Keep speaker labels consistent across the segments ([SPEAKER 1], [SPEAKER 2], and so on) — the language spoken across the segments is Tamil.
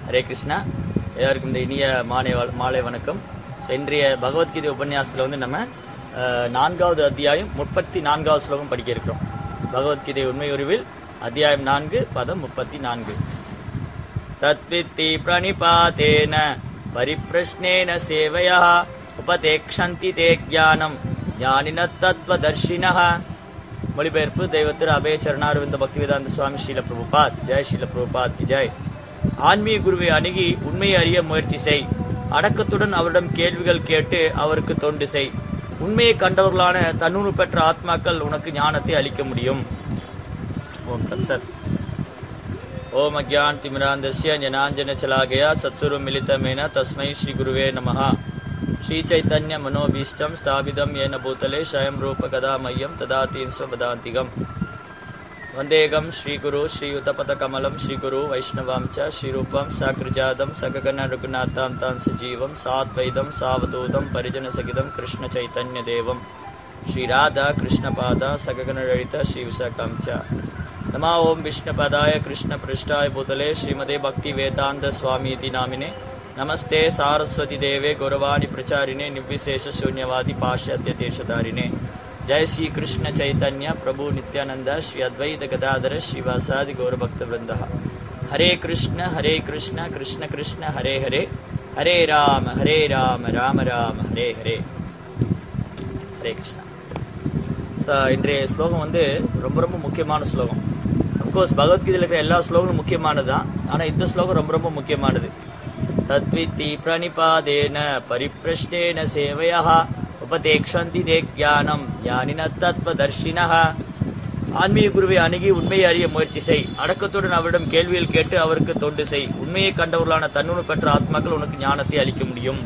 [SPEAKER 1] ஹரே கிருஷ்ணா எல்லாருக்கும் இந்த இனிய மாலை வ- மாலை வணக்கம் ஸோ இன்றைய பகவத்கீதை உபன்யாசத்தில் வந்து நம்ம அஹ், நான்காவது அத்தியாயம் முப்பத்தி நான்காவது ஸ்லோகம் படிக்க இருக்கிறோம் பகவத்கீதை உண்மை உருவில் அத்தியாயம் நான்கு பதம் முப்பத்தி நான்கு தத்வித்தி பிரணிபாதேன பரிப்பிரஷ்னேன சேவையா உபதேக்ஷந்தி தே ஞானம் ஞானின தத்வதர்ஷினः மொழிபெயர்ப்பு தெய்வத்திரு அபய சரணாரவிந்த பக்திவேதாந்த சுவாமி ஸ்ரீல பிரபுபாத் ஜெய் ஸ்ரீல பிரபுபாத் கி ஜெய் ஆன்மீக குருவை அணுகி உண்மையை அறிய முயற்சி செய் அடக்கத்துடன் அவரிடம் கேள்விகள் கேட்டு அவருக்கு தொண்டு செய் உண்மையை கண்டவர்களான தன்னுணு பெற்ற ஆத்மாக்கள் உனக்கு ஞானத்தை அளிக்க முடியும் ஓம் தத் சத் ओम अज्ञानतिमिरान्धस्य ज्ञानाञ्जनशलाकया सत्सुरमिलितमेन तस्मै श्रीगुरुवे नमः श्रीचैतन्यमनोभीष्टं स्थापितं येन भूतले स्वयं रूपकदा मह्यं ददाति स्वपदान्तिकम् वन्देगं श्रीगुरु श्रीयुतपदकमलं श्रीगुरु वैष्णवां च श्रीरूपं सकृजातं सकगणरघुनाथां तां सजीवं साद्वैतं सावधूतं परिजनसहितं कृष्णचैतन्यदेवं श्रीराधा कृष्णपादा सकगणललित श्रीविशाखां च नमा ओम विष्णुपदाय कृष्णपृष्ठाय भूतले श्रीमदे भक्ति वेदांत स्वामी इति नामिने नमस्ते सारस्वती देवे गौरवाणी प्रचारिणे निर्विशेष शून्यवादी पाश्चात्य देशधारिणे जय श्री कृष्ण चैतन्य प्रभु नित्यानंद श्री अद्वैत गदाधर श्रीवासादि गौरभक्त वृंद हरे कृष्ण हरे कृष्ण कृष्ण कृष्ण हरे हरे हरे राम हरे राम राम राम हरे हरे ஹரே கிருஷ்ணா ஸோ இன்றைய ஸ்லோகம் வந்து ரொம்ப ரொம்ப முக்கியமான ஸ்லோகம் அஃப்கோர்ஸ் பகவத்கீதையில் இருக்கிற எல்லா ஸ்லோகங்களும் முக்கியமானது தான் ஆனால் இந்த ஸ்லோகம் ரொம்ப ரொம்ப முக்கியமானது தத்வித்தி பிரணிபாதேன பரிப்பிரஷ்டேன சேவையா உபதேக்ஷந்தி தே ஞானம் ஞானின தத்வதர்ஷினः ஆன்மீக குருவை அணுகி உண்மையை அறிய முயற்சி செய் அடக்கத்துடன் அவரிடம் கேள்விகள் கேட்டு அவருக்கு தொண்டு செய் உண்மையை கண்டவர்களான தன்னுணு பெற்ற ஆத்மாக்கள் உனக்கு ஞானத்தை அளிக்க முடியும்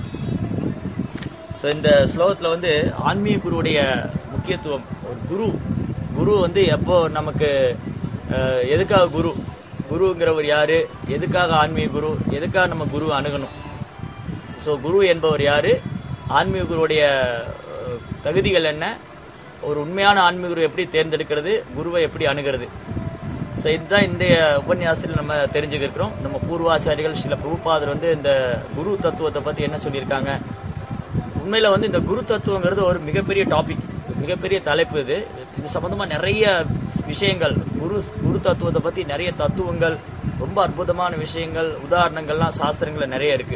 [SPEAKER 1] ஸோ இந்த ஸ்லோகத்தில் வந்து ஆன்மீக குருவுடைய முக்கியத்துவம் ஒரு குரு குரு வந்து எப்போ நமக்கு அஹ், எதுக்காக குரு குருங்கிறவர் யாரு எதுக்காக ஆன்மீக குரு எதுக்காக நம்ம குரு அணுகணும் ஸோ குரு என்பவர் யாரு ஆன்மீக குருவுடைய அஹ், தகுதிகள் என்ன ஒரு உண்மையான ஆன்மீக குரு எப்படி தேர்ந்தெடுக்கிறது குருவை எப்படி அணுகிறது ஸோ இதுதான் இந்த உபன்யாசத்தில் நம்ம தெரிஞ்சுக்கிறோம் நம்ம பூர்வாச்சாரிகள் சில பிரபுபாதர் வந்து இந்த குரு தத்துவத்தை பற்றி என்ன சொல்லியிருக்காங்க உண்மையில வந்து இந்த குரு தத்துவங்கிறது ஒரு மிகப்பெரிய டாபிக் மிகப்பெரிய தலைப்பு இது இது சம்பந்தமா நிறைய விஷயங்கள் குரு குரு தத்துவத்தை பத்தி நிறைய தத்துவங்கள் ரொம்ப அற்புதமான விஷயங்கள் உதாரணங்கள்லாம் சாஸ்திரங்கள்ல நிறைய இருக்கு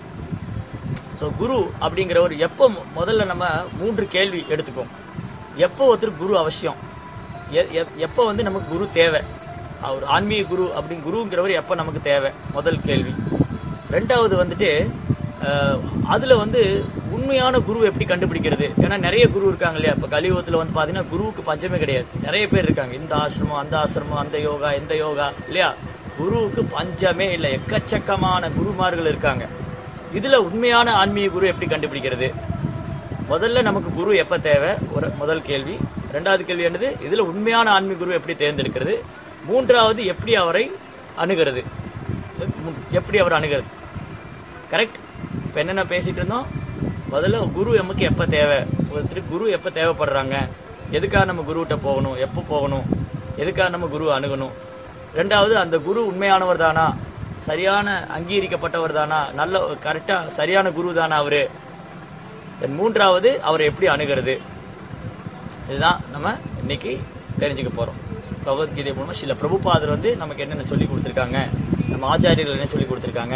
[SPEAKER 1] ஸோ குரு அப்படிங்கிறவர் எப்போ மு- முதல்ல நம்ம மூன்று கேள்வி எடுத்துக்கோம் எப்போ ஒருத்தர் குரு அவசியம் எ- எ- எப்போ வந்து நமக்கு குரு தேவை அவர் ஆன்மீக குரு அப்படின்னு குருங்கிறவர் எப்போ நமக்கு தேவை முதல் கேள்வி ரெண்டாவது வந்துட்டு அஹ், அதுல வந்து உண்மையான குரு எப்படி கண்டுபிடிக்கிறது ஏன்னா நிறைய குரு இருக்காங்க இல்லையா இப்போ கலியுகத்தில் வந்து பார்த்தீங்கன்னா குருவுக்கு பஞ்சமே கிடையாது நிறைய பேர் இருக்காங்க இந்த ஆசிரமம் அந்த ஆசிரமம் அந்த யோகா இந்த யோகா இல்லையா குருவுக்கு பஞ்சமே இல்லை எக்கச்சக்கமான குருமார்கள் இருக்காங்க இதுல உண்மையான ஆன்மீக குரு எப்படி கண்டுபிடிக்கிறது முதல்ல நமக்கு குரு எப்ப தேவை ஒரு முதல் கேள்வி ரெண்டாவது கேள்வி என்னது இதுல உண்மையான ஆன்மீக குரு எப்படி தேர்ந்தெடுக்கிறது மூன்றாவது எப்படி அவரை அணுகிறது எப்- எப்படி அவர் அணுகிறது கரெக்ட் இப்போ என்னென்ன பேசிட்டு இருந்தோம் முதல்ல குரு நமக்கு எப்போ தேவை ஒருத்தருக்கு குரு எப்போ தேவைப்படுறாங்க எதுக்காக நம்ம குருகிட்ட போகணும் எப்போ போகணும் எதுக்காக நம்ம குரு அணுகணும் ரெண்டாவது அந்த குரு உண்மையானவர் தானா சரியான அங்கீகரிக்கப்பட்டவர் தானா நல்ல கரெக்டாக சரியான குரு தானா அவரு Then மூன்றாவது அவரை எப்படி அணுகிறது இதுதான் நம்ம இன்னைக்கு தெரிஞ்சுக்க போறோம் பகவத்கீதை மூலமா சில பிரபுபாதர் வந்து நமக்கு என்னென்ன சொல்லி கொடுத்துருக்காங்க நம்ம ஆச்சாரியர்கள் என்ன சொல்லி கொடுத்துருக்காங்க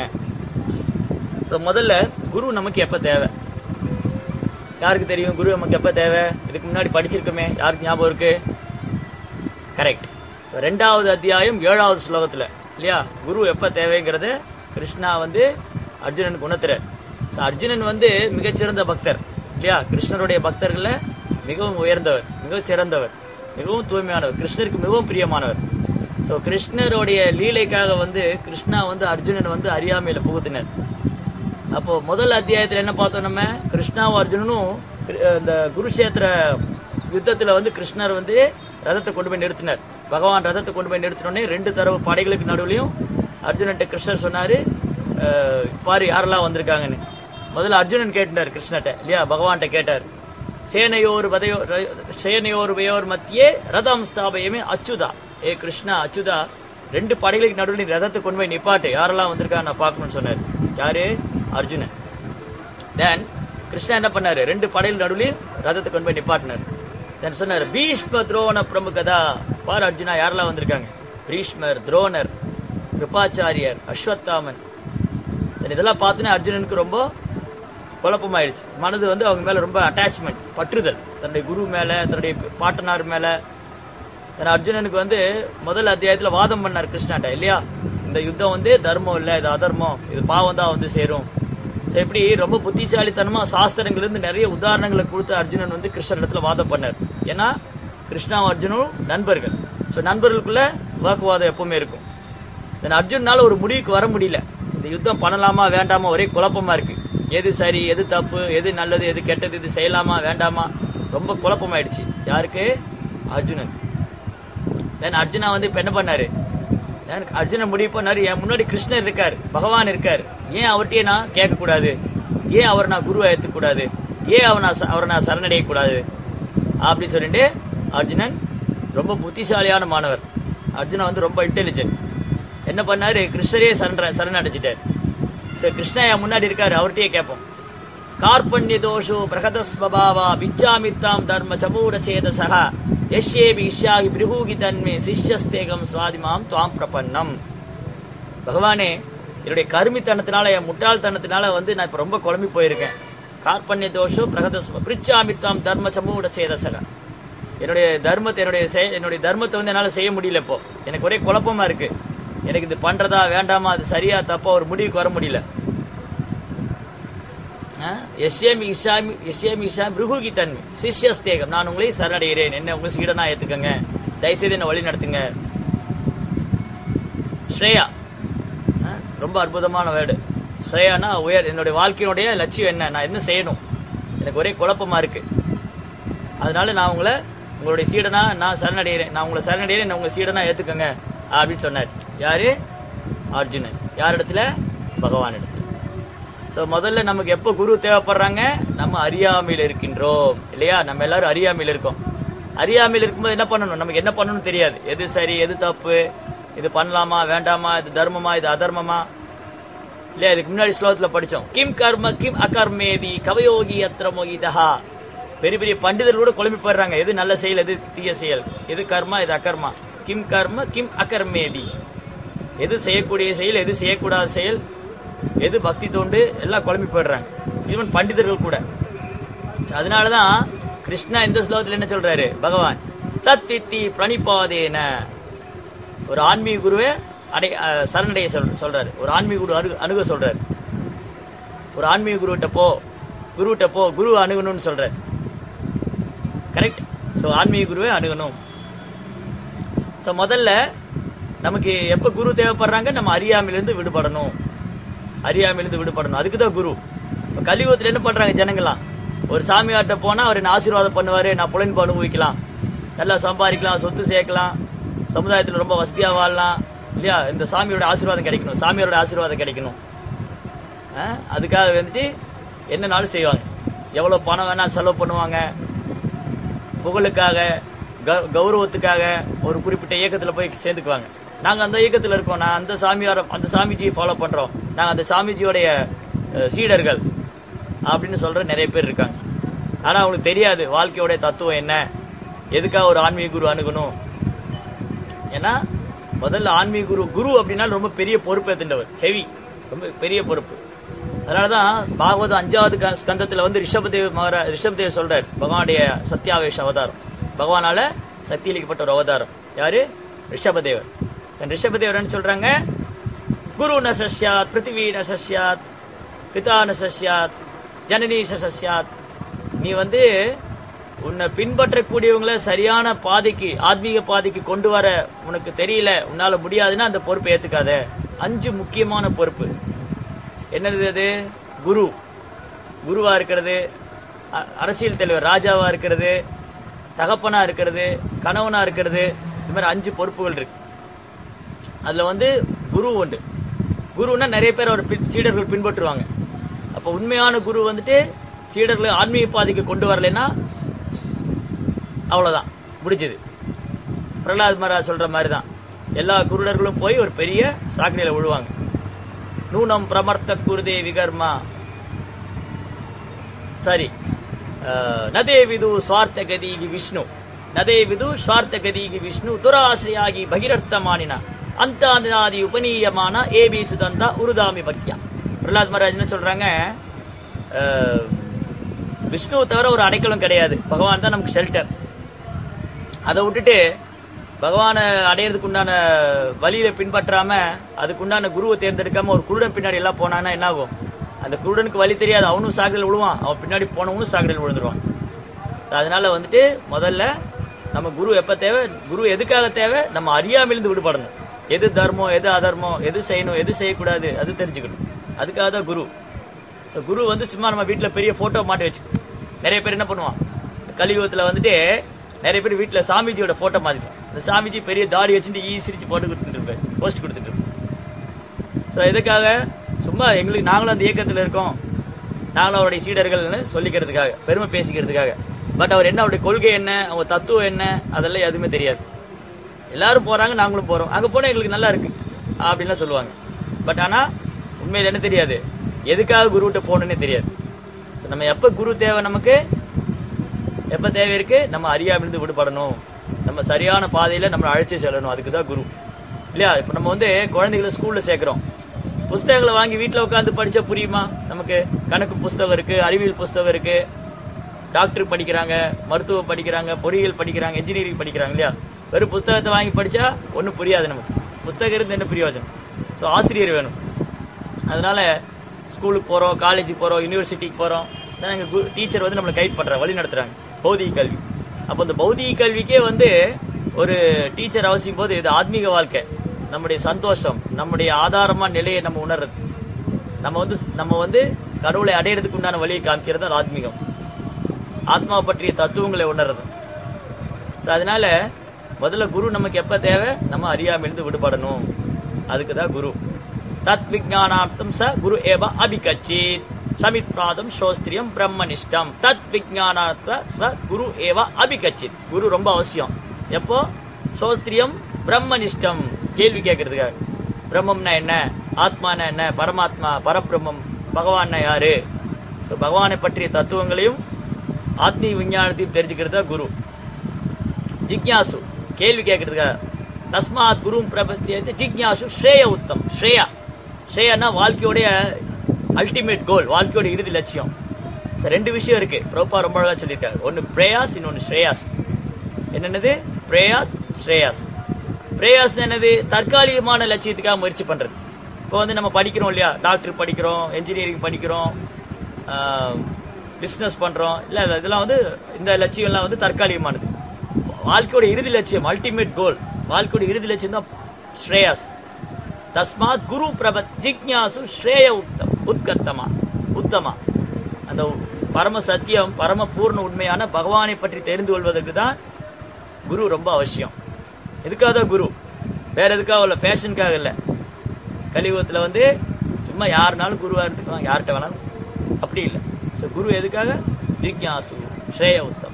[SPEAKER 1] ஸோ முதல்ல குரு நமக்கு எப்போ தேவை யாருக்கு தெரியும் குரு நமக்கு எப்போ தேவை இதுக்கு முன்னாடி படிச்சிருக்கோமே யாருக்கு ஞாபகம் இருக்கு கரெக்ட் ஸோ ரெண்டாவது அத்தியாயம் ஏழாவது ஸ்லோகத்தில் இல்லையா குரு எப்போ தேவைங்கிறத கிருஷ்ணா வந்து அர்ஜுனனுக்கு உணர்த்துறார் ஸோ அர்ஜுனன் வந்து மிகச்சிறந்த பக்தர் இல்லையா கிருஷ்ணருடைய பக்தர்களில் மிகவும் உயர்ந்தவர் மிகவும் சிறந்தவர் மிகவும் தூய்மையானவர் கிருஷ்ணருக்கு மிகவும் பிரியமானவர் ஸோ கிருஷ்ணருடைய லீலைக்காக வந்து கிருஷ்ணா வந்து அர்ஜுனன் வந்து அறியாமையில் புகுத்தினர் அப்போ முதல் அத்தியாயத்துல என்ன பார்த்தோம் நம்ம கிருஷ்ணாவும் அர்ஜுனனும் கிரு- இந்த குருஷேத்திர யுத்தத்துல வந்து கிருஷ்ணர் வந்து ரதத்தை கொண்டு போய் நிறுத்தினார் பகவான் ரதத்தை கொண்டு போய் நிறுத்தினோடனே ரெண்டு தரவு படைகளுக்கு நடுவுலையும் அர்ஜுனன்ட்ட கிருஷ்ணர் சொன்னாரு அஹ், பாரு யாரெல்லாம் வந்திருக்காங்கன்னு முதல்ல அர்ஜுனன் கேட்டார் கிருஷ்ணர்ட்ட இல்லையா பகவான்கிட்ட கேட்டார் சேனையோர் வதையோ ர- சேனையோர் வயோர் மத்தியே ரதம் ஸ்தாபயமே அச்சுதா ஏ கிருஷ்ணா அச்சுதா ரெண்டு படைகளுக்கு நடுவில் நீ ரதத்தை கொண்டு போய் நிப்பாட்டு யாரெல்லாம் வந்திருக்கா நான் பார்க்கணும்னு சொன்னார் யாரு அர்ஜுனன் தென் கிருஷ்ணா என்ன பண்ணாரு ரெண்டு படையில் நடுவில் ரதத்தை கொண்டு போய் நிப்பாட்டினார் தென் சொன்னார் பீஷ்ம துரோண பிரமுகதா பார் அர்ஜுனா யாரெல்லாம் வந்திருக்காங்க பீஷ்மர் துரோணர் கிருபாச்சாரியர் அஸ்வத்தாமன் then இதெல்லாம் பார்த்தோன்னே அர்ஜுனனுக்கு ரொம்ப குழப்பமாயிடுச்சு மனது வந்து அவங்க மேல ரொம்ப அட்டாச்மெண்ட் பற்றுதல் தன்னுடைய குரு மேல தன்னுடைய பாட்டனார் மேல தன் அர்ஜுனனுக்கு வந்து முதல் அத்தியாயத்துல வாதம் பண்ணார் கிருஷ்ணாட்ட இல்லையா இந்த யுத்தம் வந்து தர்மம் இல்ல இது அதர்மம் இது பாவம் தான் வந்து சேரும் ஸோ இப்படி ரொம்ப புத்திசாலித்தனமா சாஸ்திரங்கள்ல இருந்து நிறைய உதாரணங்களை கொடுத்து அர்ஜுனன் வந்து கிருஷ்ணர் இடத்துல வாதம் பண்ணார் ஏன்னா கிருஷ்ணாவும் அர்ஜுனும் நண்பர்கள் ஸோ நண்பர்களுக்குள்ள வாக்குவாதம் எப்பவுமே இருக்கும் தென் அர்ஜுனால ஒரு முடிவுக்கு வர முடியல இந்த யுத்தம் பண்ணலாமா வேண்டாமா ஒரே குழப்பமா இருக்கு எது சரி எது தப்பு எது நல்லது எது கெட்டது இது செய்யலாமா வேண்டாமா ரொம்ப குழப்பமாயிடுச்சு யாருக்கு அர்ஜுனன் தென் அர்ஜுனா வந்து இப்ப என்ன பண்ணாரு then அர்ஜுனன் முடிவு பண்ணாரு என் முன்னாடி கிருஷ்ணர் இருக்காரு பகவான் இருக்காரு ஏன் அவர்கிட்டயே நான் கேட்க கூடாது ஏன் அவர் நான் குருவை ஏத்துக்க கூடாது ஏன் அவனை அவரை நான் சரணடைய கூடாது அப்படி சொல்லிட்டு அர்ஜுனன் ரொம்ப புத்திசாலியான மாணவர் அர்ஜுனன் வந்து ரொம்ப இன்டெலிஜென்ட் என்ன பண்ணாரு கிருஷ்ணரே சரண சரணடைஞ்சிட்டார் சரி கிருஷ்ணா என் முன்னாடி இருக்காரு அவர்கிட்டயே கேட்போம் கார்பண்ய தோஷோ பிரகத ஸ்வபாவா பிச்சாமித்தாம் தர்ம சமூட சேதசா யஷ்யேபி இஷ்யாகி பிருகூகி தன்மே சிஷ்யஸ்தேகம் சுவாதிமாம் துவாம் பிரபன்னம் பகவானே என்னுடைய கருமித்தனத்தினால என் முட்டாள்தனத்தினால வந்து நான் இப்ப ரொம்ப குழம்பி போயிருக்கேன் கார்பண்ய தோஷோ பிரகதஸ்ம பிரிச்சாமித்தாம் தர்ம சமூட சேதசக என்னுடைய தர்மத்தை என்னுடைய செய- என்னுடைய தர்மத்தை வந்து என்னால செய்ய முடியல இப்போ எனக்கு ஒரே குழப்பமா இருக்கு எனக்கு இது பண்றதா வேண்டாமா அது சரியா தப்பா ஒரு முடிவுக்கு வர முடியல எஸ்ஏமி இஷாமி எஸ்ஏமி இஷா பிருகுகி தன்மை சிஷ்யஸ்தேகம் நான் உங்களை சரணடைகிறேன் என்ன உங்க சீடனா ஏத்துக்கங்க தயவுசெய்து என்ன வழி நடத்துங்க ஸ்ரேயா ஆ, ரொம்ப அற்புதமான வேர்டு ஸ்ரேயானா உயர் என்னுடைய வாழ்க்கையினுடைய லட்சியம் என்ன நான் என்ன செய்யணும் எனக்கு ஒரே குழப்பமா இருக்கு அதனால நான் உங்களை உங்களுடைய சீடனா நான் சரணடைகிறேன் நான் உங்களை சரணடைகிறேன் என்ன உங்க சீடனா ஏத்துக்கங்க அப்படின்னு சொன்னார் யாரு அர்ஜுனன் யார் இடத்துல பகவான் இடத்துல ஸோ முதல்ல நமக்கு எப்போ குரு தேவைப்படுறாங்க நம்ம அறியாமையில் இருக்கின்றோம் இல்லையா நம்ம எல்லாரும் அறியாமையில் இருக்கோம் அறியாமையில் இருக்கும்போது என்ன பண்ணணும் நமக்கு என்ன பண்ணணும்னு தெரியாது எது சரி எது தப்பு இது பண்ணலாமா வேண்டாமா இது தர்மமா இது அதர்மமா இல்லையா இதுக்கு முன்னாடி ஸ்லோகத்தில் படிச்சோம் கிம் கர்ம கிம் அகர்மேதி கவயோகி அத்திர மோகிதா பெரிய பெரிய பண்டிதர்கள் கூட குழம்பி போயிடுறாங்க எது நல்ல செயல் எது தீய செயல் எது கர்மா இது அகர்மா கிம் கர்ம கிம் அகர்மேதி எது செய்யக்கூடிய செயல் எது செய்யக்கூடாத செயல் எது பக்தி தோண்டு எல்லாம் குழம்பி போயிடுறாங்க ஈவன் பண்டிதர்கள் கூட அதனாலதான் கிருஷ்ணா இந்த ஸ்லோகத்துல என்ன சொல்றாரு பகவான் தத்தித்தி பிரணிபாதேன ஒரு ஆன்மீக குருவை அடை அஹ் சரணடைய சொல் சொல்றாரு ஒரு ஆன்மீக குரு அணுக அணுக சொல்றாரு ஒரு ஆன்மீக குருவிட்ட போ குருவிட்ட போ குரு அணுகணும்னு சொல்றாரு கரெக்ட் ஸோ ஆன்மீக குருவை அணுகணும் ஸோ முதல்ல நமக்கு எப்போ குரு தேவைப்படுறாங்க நம்ம அறியாமையிலேருந்து விடுபடணும் அறியாமையிலேருந்து விடுபடணும் அதுக்கு தான் குரு இப்போ கலியுகத்தில் என்ன பண்ணுறாங்க ஜனங்களாம் ஒரு சாமியார்ட்ட போனால் அவர் என்ன ஆசீர்வாதம் பண்ணுவார் நான் புலன்பு அனுபவிக்கலாம் நல்லா சம்பாதிக்கலாம் சொத்து சேர்க்கலாம் சமுதாயத்தில் ரொம்ப வசதியாக வாழலாம் இல்லையா இந்த சாமியோட ஆசீர்வாதம் கிடைக்கணும் சாமியாரோட ஆசீர்வாதம் கிடைக்கணும் ஆ, அதுக்காக வந்துட்டு என்னனாலும் செய்வாங்க எவ்வளோ பணம் வேணால் செலவு பண்ணுவாங்க புகழுக்காக க- கௌரவத்துக்காக ஒரு குறிப்பிட்ட இயக்கத்தில் போய் சேர்ந்துக்குவாங்க நாங்கள் அந்த இயக்கத்தில் இருக்கோம் நான் அந்த சாமியார அந்த சாமிஜியை ஃபாலோ பண்ணுறோம் நாங்கள் அந்த சாமிஜியோடைய அஹ், சீடர்கள் அப்படின்னு சொல்கிற நிறைய பேர் இருக்காங்க ஆனால் அவங்களுக்கு தெரியாது வாழ்க்கையோடைய தத்துவம் என்ன எதுக்காக ஒரு ஆன்மீக குரு அணுகணும் ஏன்னா முதல்ல ஆன்மீக குரு குரு அப்படின்னா ரொம்ப பெரிய பொறுப்பு ஏத்துண்டவர் ஹெவி ரொம்ப பெரிய பொறுப்பு அதனாலதான் பாகவதம் அஞ்சாவது க- ஸ்கந்தத்துல வந்து ரிஷபதேவ் மகாரா ரிஷபதேவ் சொல்றார் பகவானுடைய சத்தியாவேஷ அவதாரம் பகவானால சக்தியளிக்கப்பட்ட ஒரு அவதாரம் யாரு ரிஷபதேவர் அந்த ரிஷபதேவர் என்ன சொல்றாங்க குரு ந சஸ்யாத் பிருத்திவி ந சஸ்யாத் பிதா ந சஸ்யாத் ஜனனி ச சஸ்யாத் நீ வந்து உன்னை பின்பற்றக்கூடியவங்கள சரியான பாதைக்கு ஆத்மீக பாதைக்கு கொண்டு வர உனக்கு தெரியல உன்னால முடியாதுன்னா அந்த பொறுப்பை ஏத்துக்காத அஞ்சு முக்கியமான பொறுப்பு என்னது அது குரு குருவா இருக்கிறது அ- அரசியல் தலைவர் ராஜாவா இருக்கிறது தகப்பனா இருக்கிறது கணவனா இருக்கிறது இது மாதிரி அஞ்சு பொறுப்புகள் இருக்கு அதுல வந்து குரு உண்டு குருன்னா நிறைய பேர் அவர் பின்- சீடர்கள் பின்பற்றுவாங்க அப்போ உண்மையான குரு வந்துட்டு சீடர்களை ஆன்மீக பாதைக்கு கொண்டு வரலைன்னா அவ்வளவுதான் முடிஞ்சது பிரகலாத் மகாராஜ் சொல்ற மாதிரி தான் எல்லா குருடர்களும் போய் ஒரு பெரிய சாக்கடையில விழுவாங்க நூனம் பிரமர்த்த குருதே விகர்மா சாரி அஹ், நதே விது ಸ್ವಾರ್ಥ ಗದೀಗಿ ವಿಷ್ಣು ನದೇ ವಿದು ಸ್ವಾರ್ಥ ಗದೀಗಿ ವಿಷ್ಣು ದುರಾಶ್ರಯಾಗಿ ಭಗೀರಥ ಮಾನಿನ ಅಂತಾದಿ ಉಪನೀಯமான ஏபி சுதந்தா உருதாமி பக்யா பிரகலாத் மகாராஜ் என்ன சொல்றாங்க அஹ், விஷ்ணுவை தவிர ஒரு அடைக்கலம் கிடையாது பகவான் தான் நமக்கு ஷெல்டர் அதை விட்டுட்டு பகவானை அடையிறதுக்கு உண்டான வழியில பின்பற்றாம அதுக்குண்டான குருவை தேர்ந்தெடுக்காம ஒரு குருடன் பின்னாடி எல்லாம் போனான்னா என்ன ஆகும் அந்த குருடனுக்கு வழி தெரியாது அவனும் சாக்கடையில் விழுவான் அவன் பின்னாடி போனவனும் சாக்கடையில் விழுந்துருவான் So, அதனால வந்துட்டு முதல்ல நம்ம குரு எப்ப தேவை குரு எதுக்காக தேவை நம்ம அறியாமையிலிருந்து விடுபடணும் எது தர்மம் எது அதர்மம் எது செய்யணும் எது செய்யக்கூடாது அது தெரிஞ்சுக்கணும் அதுக்காக தான் குரு ஸோ குரு வந்து சும்மா நம்ம வீட்டில் பெரிய ஃபோட்டோ மாட்டி வச்சுக்கணும் நிறைய பேர் என்ன பண்ணுவான் கலியுகத்தில் வந்துட்டு நிறைய பேர் வீட்டில் சாமிஜியோட ஃபோட்டோ மாட்டிக்கும் அந்த சாமிஜி பெரிய தாடி வச்சுட்டு ஈ சிரிச்சு போட்டு கொடுத்துட்டு இருப்பேன் போஸ்ட் கொடுத்துட்டு இருப்பேன் ஸோ எதுக்காக சும்மா எங்களுக்கு நாங்களும் அந்த இயக்கத்தில் இருக்கோம் நாங்களும் அவருடைய சீடர்கள்னு சொல்லிக்கிறதுக்காக பெருமை பேசிக்கிறதுக்காக பட் அவர் என்ன அவருடைய கொள்கை என்ன அவங்க தத்துவம் என்ன அதெல்லாம் எதுவுமே தெரியாது எல்லாரும் போறாங்க நாங்களும் போறோம் அங்க போனா எங்களுக்கு நல்லா இருக்கு அப்படின்லாம் சொல்லுவாங்க பட் ஆனா உண்மையில என்ன தெரியாது எதுக்காக குருகிட்ட போகணுன்னே தெரியாது ஸோ நம்ம எப்ப குரு தேவை நமக்கு எப்ப தேவை இருக்கு நம்ம அறியாமிலிருந்து விடுபடணும் நம்ம சரியான பாதையில நம்ம அழைச்சி செல்லணும் அதுக்கு தான் குரு இல்லையா இப்போ நம்ம வந்து குழந்தைகளை ஸ்கூல்ல சேர்க்கிறோம் புஸ்தகங்களை வாங்கி வீட்டில் உட்காந்து படிச்சா புரியுமா நமக்கு கணக்கு புஸ்தகம் இருக்கு அறிவியல் புஸ்தகம் இருக்கு டாக்டர் படிக்கிறாங்க மருத்துவம் படிக்கிறாங்க பொறியியல் படிக்கிறாங்க இன்ஜினியரிங் படிக்கிறாங்க இல்லையா வெறும் புஸ்தகத்தை வாங்கி படிச்சா ஒன்றும் புரியாது நமக்கு புஸ்தகம் இருந்து என்ன பிரயோஜனம் ஸோ ஆசிரியர் வேணும் அதனால ஸ்கூலுக்கு போகிறோம் காலேஜுக்கு போகிறோம் யூனிவர்சிட்டிக்கு போகிறோம் எங்கள் டீச்சர் வந்து நம்மளை கைட் பண்ணுறாங்க வழி நடத்துறாங்க பௌதிக கல்வி அப்போ இந்த பௌதிக கல்விக்கே வந்து ஒரு டீச்சர் அவசியம் போது இது ஆத்மீக வாழ்க்கை நம்முடைய சந்தோஷம் நம்முடைய ஆதாரமான நிலையை நம்ம உணர்றது நம்ம வந்து நம்ம வந்து கடவுளை அடையிறதுக்கு உண்டான வழியை காமிக்கிறது தான் ஆத்மீகம் ஆத்மாவை பற்றிய தத்துவங்களை உணர்றது ஸோ அதனால முதல்ல குரு நமக்கு எப்ப தேவை நம்ம அறியாமையிலிருந்து விடுபடணும் அதுக்கு தான் குரு தத் விஜானார்த்தம் ச குரு ஏவ அபிகச்சித் சமித் பிராதம் சோஸ்திரியம் பிரம்மனிஷ்டம் தத் விஜானார்த்த ச குரு ஏவ அபிகச்சித் குரு ரொம்ப அவசியம் எப்போ சோஸ்திரியம் பிரம்மனிஷ்டம் கேள்வி கேட்கறதுக்காக பிரம்மம்னா என்ன ஆத்மானா என்ன பரமாத்மா பரபிரம்மம் பகவான்னா யாரு ஸோ பகவானை பற்றிய தத்துவங்களையும் ஆத்மீக விஞ்ஞானத்தையும் தெரிஞ்சுக்கிறது தான் குரு ஜிக்யாசு கேள்வி கேட்கறதுக்காக தஸ்மாத் குரு பிரபத்திய ஜிக்யாசு ஸ்ரேய உத்தம் ஸ்ரேயா ஸ்ரேயானா வாழ்க்கையோடைய அல்டிமேட் கோல் வாழ்க்கையோட இறுதி லட்சியம் So, ரெண்டு விஷயம் இருக்கு பிரபா ரொம்ப அழகா சொல்லியிருக்காரு ஒன்னு பிரேயாஸ் இன்னொன்னு ஸ்ரேயாஸ் என்னென்னது பிரேயாஸ் ஸ்ரேயாஸ் பிரேயாஸ் என்னது தற்காலிகமான லட்சியத்துக்காக முயற்சி பண்றது இப்போ வந்து நம்ம படிக்கிறோம் இல்லையா டாக்டர் படிக்கிறோம் இன்ஜினியரிங் படிக்கிறோம் பிஸ்னஸ் பண்றோம் இல்ல இது- இதெல்லாம் வந்து இந்த லட்சியம்லாம் வந்து தற்காலிகமானது வாழ்க்கையோட இறுதி லட்சியம் அல்டிமேட் கோல் வாழ்க்கையோட இறுதி லட்சியம் தான் ஸ்ரேயாஸ் தஸ்மாத் குரு பிரபத் ஜிக்ஞாசு ஸ்ரேய உத்தம் உத்கத்தமா உத்தமா அந்த பரம சத்தியம் பரம பூர்ண உண்மையான பகவானை பற்றி தெரிந்து கொள்வதற்கு தான் குரு ரொம்ப அவசியம் எதுக்காக தான் குரு வேற எதுக்காக இல்லை ஃபேஷனுக்காக இல்லை கலியுகத்தில் வந்து சும்மா யாருனாலும் குருவாக இருந்துக்கலாம் யார்கிட்ட வேணாலும் அப்படி இல்லை ஸோ குரு எதுக்காக ஜிக்யாசு ஸ்ரேய உத்தம்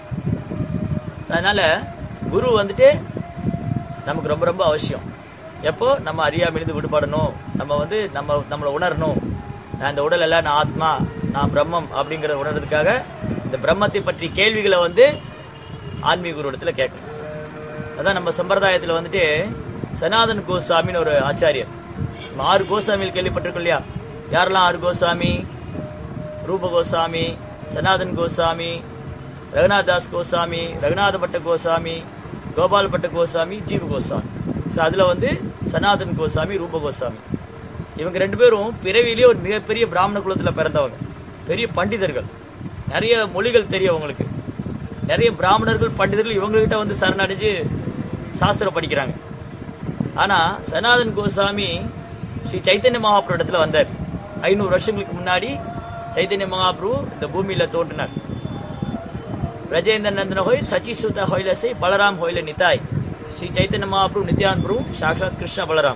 [SPEAKER 1] So, அதனால குரு வந்துட்டு நமக்கு ரொம்ப ரொம்ப அவசியம் எப்போ நம்ம அறியாமையிலிருந்து விடுபடணும் நம்ம வந்து நம்ம நம்மளை உணரணும் நான் இந்த உடல் அல்ல நான் ஆத்மா நான் பிரம்மம் அப்படிங்கிறத உணர்றதுக்காக இந்த பிரம்மத்தை பற்றி கேள்விகளை வந்து ஆன்மீக குரு இடத்துல கேட்கணும் அதான் நம்ம சம்பிரதாயத்தில் வந்துட்டு சனாதன் கோஸ்வாமின்னு ஒரு ஆச்சாரியர் நம்ம ஆறு கோஸ்வாமிகள் கேள்விப்பட்டிருக்கோம் இல்லையா யாரெல்லாம் ஆறு கோஸ்வாமி ரூப கோஸ்வாமி சனாதன் கோஸ்வாமி ரகுநாத் தாஸ் கோஸ்வாமி ரகுநாத பட்ட கோஸ்வாமி கோபால் பட்ட கோஸ்வாமி ஜீவ கோஸ்வாமி ஸோ அதில் வந்து சனாதன் கோஸ்வாமி ரூப கோஸ்வாமி இவங்க ரெண்டு பேரும் பிறவியிலே ஒரு மிகப்பெரிய பிராமண குலத்தில் பிறந்தவங்க பெரிய பண்டிதர்கள் நிறைய மொழிகள் தெரியும் அவங்களுக்கு நிறைய பிராமணர்கள் பண்டிதர்கள் இவங்ககிட்ட வந்து சரணடைஞ்சு சாஸ்திரம் படிக்கிறாங்க ஆனா சனாதன் கோஸ்வாமி ஸ்ரீ சைத்தன்ய மகாபிரபு இடத்துல வந்தார் ஐநூறு வருஷங்களுக்கு முன்னாடி சைத்தன்ய மகாபிரபு இந்த பூமியில தோன்றினார் பிரஜேந்திர நந்தன ஹோய் சச்சி சூதா ஹோயிலசை பலராம் ஹோயில நிதாய் ஸ்ரீ சைத்தன்ய மகாபிரபு நித்யானந்த் பிரபு சாக்ஷாத் கிருஷ்ண பலராம்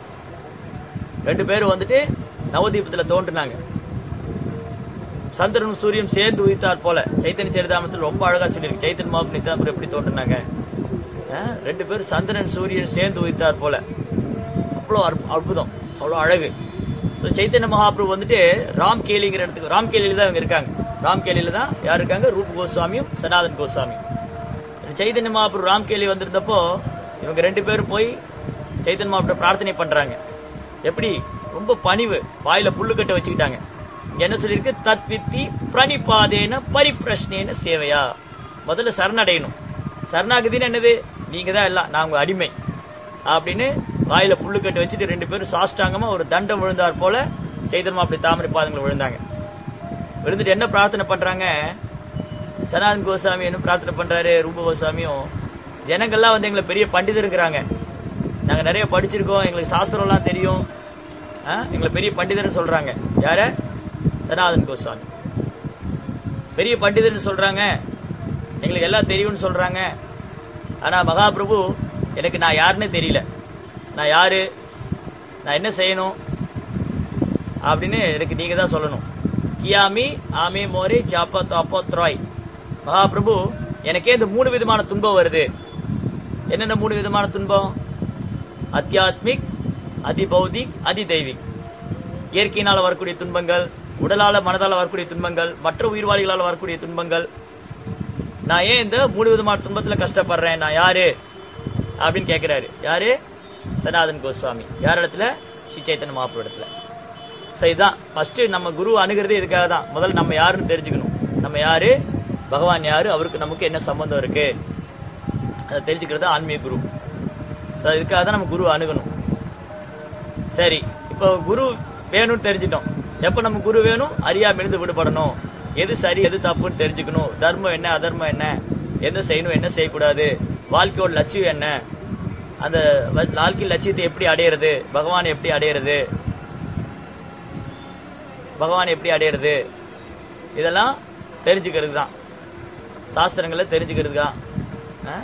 [SPEAKER 1] ரெண்டு பேரும் வந்துட்டு நவதீபத்துல தோன்றினாங்க சந்திரனும் சூரியன் சேர்ந்து உயிர்த்தார் போல சைத்தன்ய சரிதாமத்தில் ரொம்ப அழகா சொல்லியிருக்கு சைத்தன்ய மகாபு நித்யானந்த் பிரபு எப்படி தோன்றினாங்க அஹ், ரெண்டு பேரும் சந்திரன் சூரியன் சேர்ந்து உயிர்த்தார் போல அவ்வளோ அற்பு- அற்புதம் அவ்வளோ அழகு ஸோ சைத்தன்ய மகாபிரபு வந்துட்டு ராம் கேலிங்கிற இடத்துக்கு ராம் கேலியில தான் இவங்க இருக்காங்க ராம் கேலியில தான் யார் இருக்காங்க ரூப் கோஸ்வாமியும் சனாதன் கோஸ்வாமியும் சைதன்ய மகாபிரபு ராம் கேலி வந்திருந்தப்போ இவங்க ரெண்டு பேரும் போய் சைத்தன்ய மகாபிரபு பிரார்த்தனை பண்றாங்க எப்படி ரொம்ப பணிவு வாயில புல்லு கட்ட வச்சுக்கிட்டாங்க இங்க என்ன சொல்லியிருக்கு தத் வித்தி பிரணிபாதேன பரிப்பிரஷ்னேன சேவையா முதல்ல சரணடையணும் சரணாகதின்னு என்னது நீங்க தான் எல்லாம் நான் உங்க அடிமை அப்படின்னு வாயில புல்லு கட்டு வச்சுட்டு ரெண்டு பேரும் சாஷ்டாங்கமா ஒரு தண்டம் விழுந்தார் போல சைதன்மா அப்படி தாமரை பாதங்கள் விழுந்தாங்க விழுந்துட்டு என்ன பிரார்த்தனை பண்றாங்க சனாதன் கோசாமி என்ன பிரார்த்தனை பண்றாரு ரூப கோசாமியும் ஜனங்கள்லாம் வந்து எங்களை பெரிய பண்டிதருங்கிறாங்க நாங்க நிறைய படிச்சிருக்கோம் எங்களுக்கு சாஸ்திரம்லாம் தெரியும் ஆ, எங்களை பெரிய பண்டிதர்னு சொல்றாங்க யார சனாதன் கோஸ்வாமி பெரிய பண்டிதர்னு சொல்றாங்க எங்களுக்கு எல்லாம் தெரியும்னு சொல்றாங்க ஆனா மகாபிரபு எனக்கு நான் யாருன்னு தெரியல நான் யாரு நான் என்ன செய்யணும் அப்படின்னு எனக்கு நீங்க தான் சொல்லணும் கியாமி ஆமே மோரே சாப்பா தாப்பா த்ராய் மகாபிரபு எனக்கே இந்த மூணு விதமான துன்பம் வருது என்னென்ன மூணு விதமான துன்பம் அத்தியாத்மிக் அதிபௌதிக் அதிதெய்வீக் இயற்கையினால வரக்கூடிய துன்பங்கள் உடலால மனதால வரக்கூடிய துன்பங்கள் மற்ற உயிர்வாளிகளால வரக்கூடிய துன்பங்கள் நான் ஏன் இந்த மூணு விதமான துன்பத்துல கஷ்டப்படுறேன் நான் யாரு அப்படின்னு கேட்கிறாரு யாரு சனாதன் கோஸ்வாமி யார் இடத்துல ஸ்ரீ சைத்தன்ய மகாபுர இடத்துல ஸோ இதுதான் ஃபர்ஸ்ட் நம்ம குரு அணுகிறதே இதுக்காக தான் முதல்ல நம்ம யாருன்னு தெரிஞ்சுக்கணும் நம்ம யாரு பகவான் யாரு அவருக்கு நமக்கு என்ன சம்பந்தம் இருக்கு அதை தெரிஞ்சுக்கிறது ஆன்மீக குரு ஸோ இதுக்காக தான் நம்ம குரு அணுகணும் சரி இப்போ குரு வேணும்னு தெரிஞ்சிட்டோம் எப்போ நம்ம குரு வேணும் அறியாமிருந்து விடுபடணும் எது சரி எது தப்புன்னு தெரிஞ்சுக்கணும் தர்மம் என்ன அதர்மம் என்ன எந்த செய்யணும் என்ன செய்யக்கூடாது வாழ்க்கையோட லட்சியம் என்ன அந்த வ- வாழ்க்கை லட்சியத்தை எப்படி அடையிறது பகவானை எப்படி அடையிறது பகவானை எப்படி அடையிறது இதெல்லாம் தெரிஞ்சுக்கிறது தான் சாஸ்திரங்களை தெரிஞ்சுக்கிறது தான் ஆ?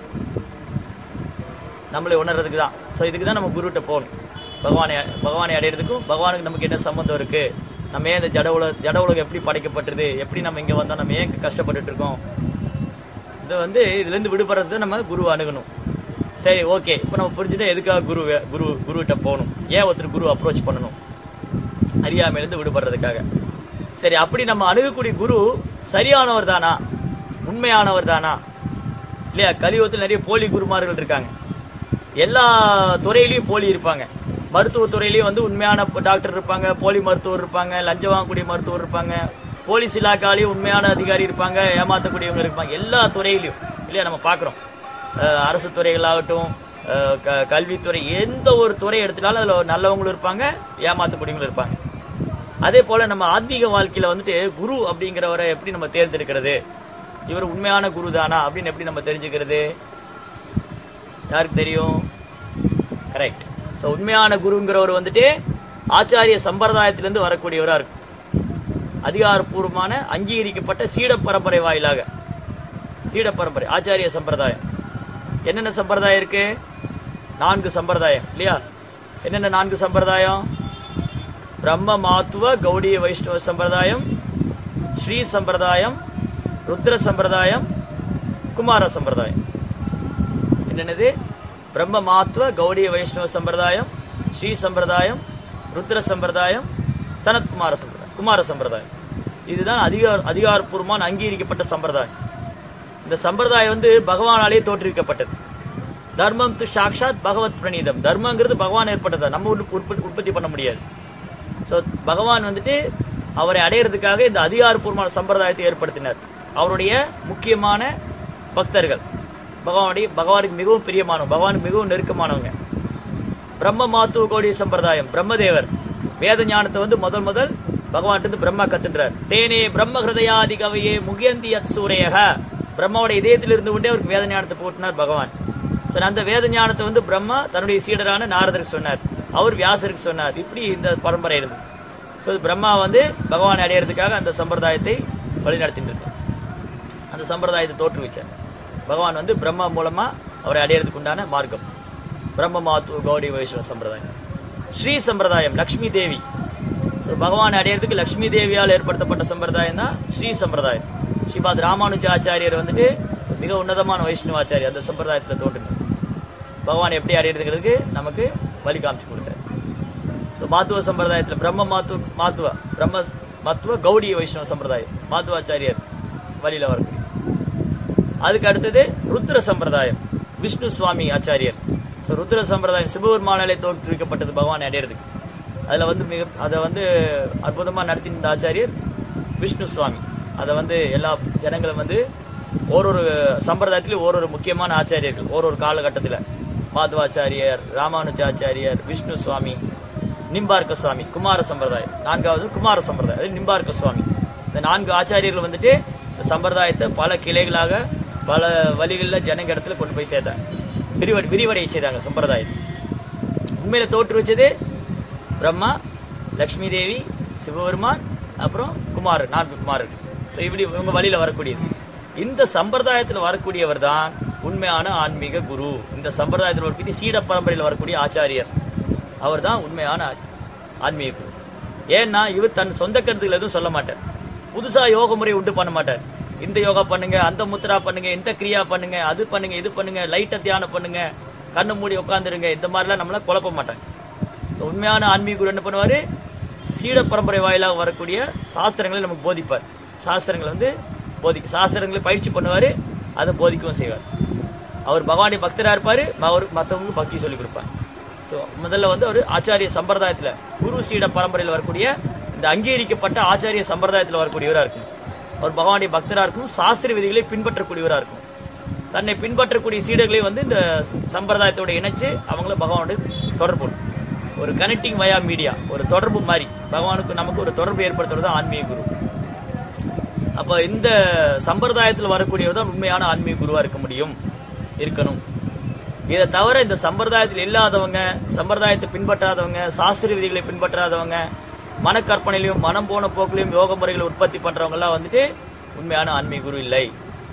[SPEAKER 1] நம்மளை உணர்றதுக்கு தான் ஸோ இதுக்கு தான் நம்ம குருகிட்ட போகணும் பகவானை பகவானை அடையிறதுக்கும் பகவானுக்கு நமக்கு என்ன சம்மந்தம் இருக்கு நம்ம ஏன் இந்த ஜட உலக ஜட உலகம் எப்படி படைக்கப்பட்டது எப்படி நம்ம இங்கே வந்தோம் நம்ம ஏன் கஷ்டப்பட்டுட்டு இருக்கோம் இது வந்து இதுலேருந்து விடுபடுறது நம்ம குரு அணுகணும் சரி ஓகே இப்போ நம்ம புரிஞ்சுட்டு எதுக்காக குரு வே- குரு குருகிட்ட போகணும் ஏன் ஒருத்தர் குரு அப்ரோச் பண்ணணும் அறியாமையிலிருந்து விடுபடுறதுக்காக சரி அப்படி நம்ம அணுகக்கூடிய குரு சரியானவர் தானா உண்மையானவர் தானா இல்லையா கலியுகத்தில் நிறைய போலி குருமார்கள் இருக்காங்க எல்லா துறையிலையும் போலி இருப்பாங்க மருத்துவ துறையிலையும் வந்து உண்மையான டாக்டர் இருப்பாங்க போலி மருத்துவர் இருப்பாங்க லஞ்சம் வாங்கக்கூடிய மருத்துவர் இருப்பாங்க போலீஸ் இலாக்காலையும் உண்மையான அதிகாரி இருப்பாங்க ஏமாத்தக்கூடியவங்க இருப்பாங்க எல்லா துறையிலையும் இல்லையா நம்ம பார்க்குறோம் அரசு துறைகளாகட்டும் அஹ், க- கல்வித்துறை எந்த ஒரு துறை எடுத்துட்டாலும் அதில் நல்லவங்களும் இருப்பாங்க ஏமாத்தக்கூடியவங்களும் இருப்பாங்க அதே போல நம்ம ஆத்மீக வாழ்க்கையில வந்துட்டு குரு அப்படிங்கிறவரை எப்படி நம்ம தேர்ந்தெடுக்கிறது இவர் உண்மையான குரு தானா அப்படின்னு எப்படி நம்ம தெரிஞ்சுக்கிறது யாருக்கு தெரியும் கரெக்ட் ஸோ உண்மையான குருங்கிறவர் வந்துட்டு ஆச்சாரிய சம்பிரதாயத்திலிருந்து வரக்கூடியவரா இருக்கும் அதிகாரப்பூர்வமான அங்கீகரிக்கப்பட்ட சீட பரம்பரை வாயிலாக சீட பரம்பரை ஆச்சாரிய சம்பிரதாயம் என்னென்ன சம்பிரதாயம் இருக்கு நான்கு சம்பிரதாயம் இல்லையா என்னென்ன நான்கு சம்பிரதாயம் பிரம்ம மாத்துவ கௌடிய வைஷ்ணவ சம்பிரதாயம் ஸ்ரீ சம்பிரதாயம் ருத்ர சம்பிரதாயம் குமார சம்பிரதாயம் என்னென்னது பிரம்ம மாத்துவ கௌடிய வைஷ்ணவ சம்பிரதாயம் ஸ்ரீ சம்பிரதாயம் ருத்ர சம்பிரதாயம் சனத்குமார சம்பிரதாயம் குமார சம்பிரதாயம் இதுதான் அதிகார அதிகாரப்பூர்வமான அங்கீகரிக்கப்பட்ட சம்பிரதாயம் இந்த சம்பிரதாயம் வந்து பகவானாலே தோற்றுவிக்கப்பட்டது தர்மம் து சாக்ஷாத் பகவத் பிரணீதம் தர்மங்கிறது பகவான் ஏற்பட்டதா நம்ம உற்ப- உற்பத்தி உற்பத்தி பண்ண முடியாது ஸோ பகவான் வந்துட்டு அவரை அடையிறதுக்காக இந்த அதிகாரப்பூர்வமான சம்பிரதாயத்தை ஏற்படுத்தினார் அவருடைய முக்கியமான பக்தர்கள் பகவானுடைய பகவானுக்கு மிகவும் பிரியமானவங்க பகவானுக்கு மிகவும் நெருக்கமானவங்க பிரம்ம மாத்துவ கோடிய சம்பிரதாயம் பிரம்மதேவர் வேத ஞானத்தை வந்து முதல் முதல் பகவான் இருந்து பிரம்மா கத்துன்றார் தேனே பிரம்ம ஹிருதயாதி கவையே முகியந்தி அத் சூரையக பிரம்மாவோட இதயத்தில் இருந்து கொண்டே அவருக்கு வேத ஞானத்தை போட்டினார் பகவான் ஸோ அந்த வேத ஞானத்தை வந்து பிரம்மா தன்னுடைய சீடரான நாரதருக்கு சொன்னார் அவர் வியாசருக்கு சொன்னார் இப்படி இந்த பரம்பரை இருந்தது ஸோ பிரம்மா வந்து பகவானை அடையிறதுக்காக அந்த சம்பிரதாயத்தை வழிநடத்திட்டு இருந்தார் அந்த சம்பிரதாயத்தை தோற்றுவிச்சார் பகவான் வந்து பிரம்மா மூலமா அவரை அடையிறதுக்கு உண்டான மார்க்கம் பிரம்ம மாத்து கௌடி வைஷ்ணவ சம்பிரதாயம் ஸ்ரீ சம்பிரதாயம் லக்ஷ்மி தேவி ஸோ பகவானை அடையிறதுக்கு லக்ஷ்மி தேவியால் ஏற்படுத்தப்பட்ட சம்பிரதாயம் தான் ஸ்ரீ சம்பிரதாயம் ஸ்ரீபாத் ராமானுஜாச்சாரியர் வந்துட்டு மிக உன்னதமான வைஷ்ணவாச்சாரி அந்த சம்பிரதாயத்தில் தோன்றினார் பகவான் எப்படி அடையிறதுங்கிறதுக்கு நமக்கு வழி காமிச்சு கொடுத்தார் ஸோ மாத்துவ சம்பிரதாயத்தில் பிரம்ம மாத்து மாத்துவ பிரம்ம மத்துவ கௌடிய வைஷ்ணவ சம்பிரதாயம் மாத்துவாச்சாரியர் வழியில் வரக்கூடிய அதுக்கு அடுத்தது ருத்ர சம்பிரதாயம் விஷ்ணு சுவாமி ஆச்சாரியர் ஸோ ருத்ர சம்பிரதாயம் சிவபெருமானாலே தோற்றுவிக்கப்பட்டது பகவான் அடையிறதுக்கு அதில் வந்து மிக அதை வந்து அற்புதமாக நடத்தின ஆச்சாரியர் விஷ்ணு சுவாமி அதை வந்து எல்லா ஜனங்களும் வந்து ஓரொரு சம்பிரதாயத்திலும் ஓரொரு முக்கியமான ஆச்சாரியர்கள் ஓரொரு காலகட்டத்தில் மாதவாச்சாரியர் ராமானுஜாச்சாரியர் விஷ்ணு சுவாமி நிம்பார்க்க சுவாமி குமார சம்பிரதாயம் நான்காவது குமார சம்பிரதாயம் அது நிம்பார்க்க சுவாமி இந்த நான்கு ஆச்சாரியர்கள் வந்துட்டு இந்த சம்பிரதாயத்தை பல கிளைகளாக பல வழிகளில் ஜனங்க இடத்துல கொண்டு போய் சேர்த்தாங்க விரிவடை விரிவடைய செய்தாங்க சம்பிரதாயத்தை உண்மையில தோற்று வச்சது பிரம்மா லக்ஷ்மி தேவி சிவபெருமான் அப்புறம் குமார் நான்கு குமாரர்கள் ஸோ இப்படி இவங்க வழியில வரக்கூடியது இந்த சம்பிரதாயத்தில் வரக்கூடியவர் தான் உண்மையான ஆன்மீக குரு இந்த சம்பிரதாயத்தில் வரக்கூடிய சீட பரம்பரையில் வரக்கூடிய ஆச்சாரியர் அவர் தான் உண்மையான ஆ- ஆன்மீக குரு ஏன்னா இவர் தன் சொந்த கருத்துக்கள் எதுவும் சொல்ல மாட்டார் புதுசா யோக முறை உண்டு பண்ண மாட்டார் இந்த யோகா பண்ணுங்க அந்த முத்ரா பண்ணுங்க இந்த கிரியா பண்ணுங்க அது பண்ணுங்க இது பண்ணுங்க லைட்டை தியானம் பண்ணுங்க கண்ணு மூடி உட்காந்துருங்க இந்த மாதிரிலாம் நம்மள குழப்ப மாட்டாங்க ஸோ உண்மையான ஆன்மீக குரு என்ன பண்ணுவாரு சீட பரம்பரை வாயிலாக வரக்கூடிய சாஸ்திரங்களை நமக்கு போதிப்பார் சாஸ்திரங்களை வந்து போதிக்க சாஸ்திரங்களை பயிற்சி பண்ணுவாரு அதை போதிக்கவும் செய்வார் அவர் பகவானுடைய பக்தரா இருப்பாரு அவர் மற்றவங்களுக்கு பக்தி சொல்லி கொடுப்பார் ஸோ முதல்ல வந்து அவர் ஆச்சாரிய சம்பிரதாயத்துல குரு சீட பரம்பரையில் வரக்கூடிய இந்த அங்கீகரிக்கப்பட்ட ஆச்சாரிய சம்பிரதாயத்தில் வரக்கூடியவரா இருக்கும் அவர் பகவானுடைய பக்தரா இருக்கும் சாஸ்திர விதிகளை பின்பற்றக்கூடியவரா இருக்கும் தன்னை பின்பற்றக்கூடிய சீடர்களை வந்து இந்த சம்பிரதாயத்தோட இணைச்சு அவங்கள பகவானோட தொடர்பு கொள்ளும். ஒரு கனெக்டிங் வயா மீடியா ஒரு தொடர்பு மாதிரி பகவானுக்கு நமக்கு ஒரு தொடர்பு ஏற்படுத்துறது தான் ஆன்மீக குரு அப்போ இந்த சம்பிரதாயத்தில் வரக்கூடியவர் தான் உண்மையான ஆன்மீக குருவா இருக்க முடியும் இருக்கணும் இதை தவிர இந்த சம்பிரதாயத்தில் இல்லாதவங்க சம்பிரதாயத்தை பின்பற்றாதவங்க சாஸ்திர விதிகளை பின்பற்றாதவங்க மனக்கற்பனையிலையும் மனம் போன போக்கிலையும் யோக முறைகளை உற்பத்தி பண்றவங்க எல்லாம் வந்துட்டு உண்மையான ஆன்மீக குரு இல்லை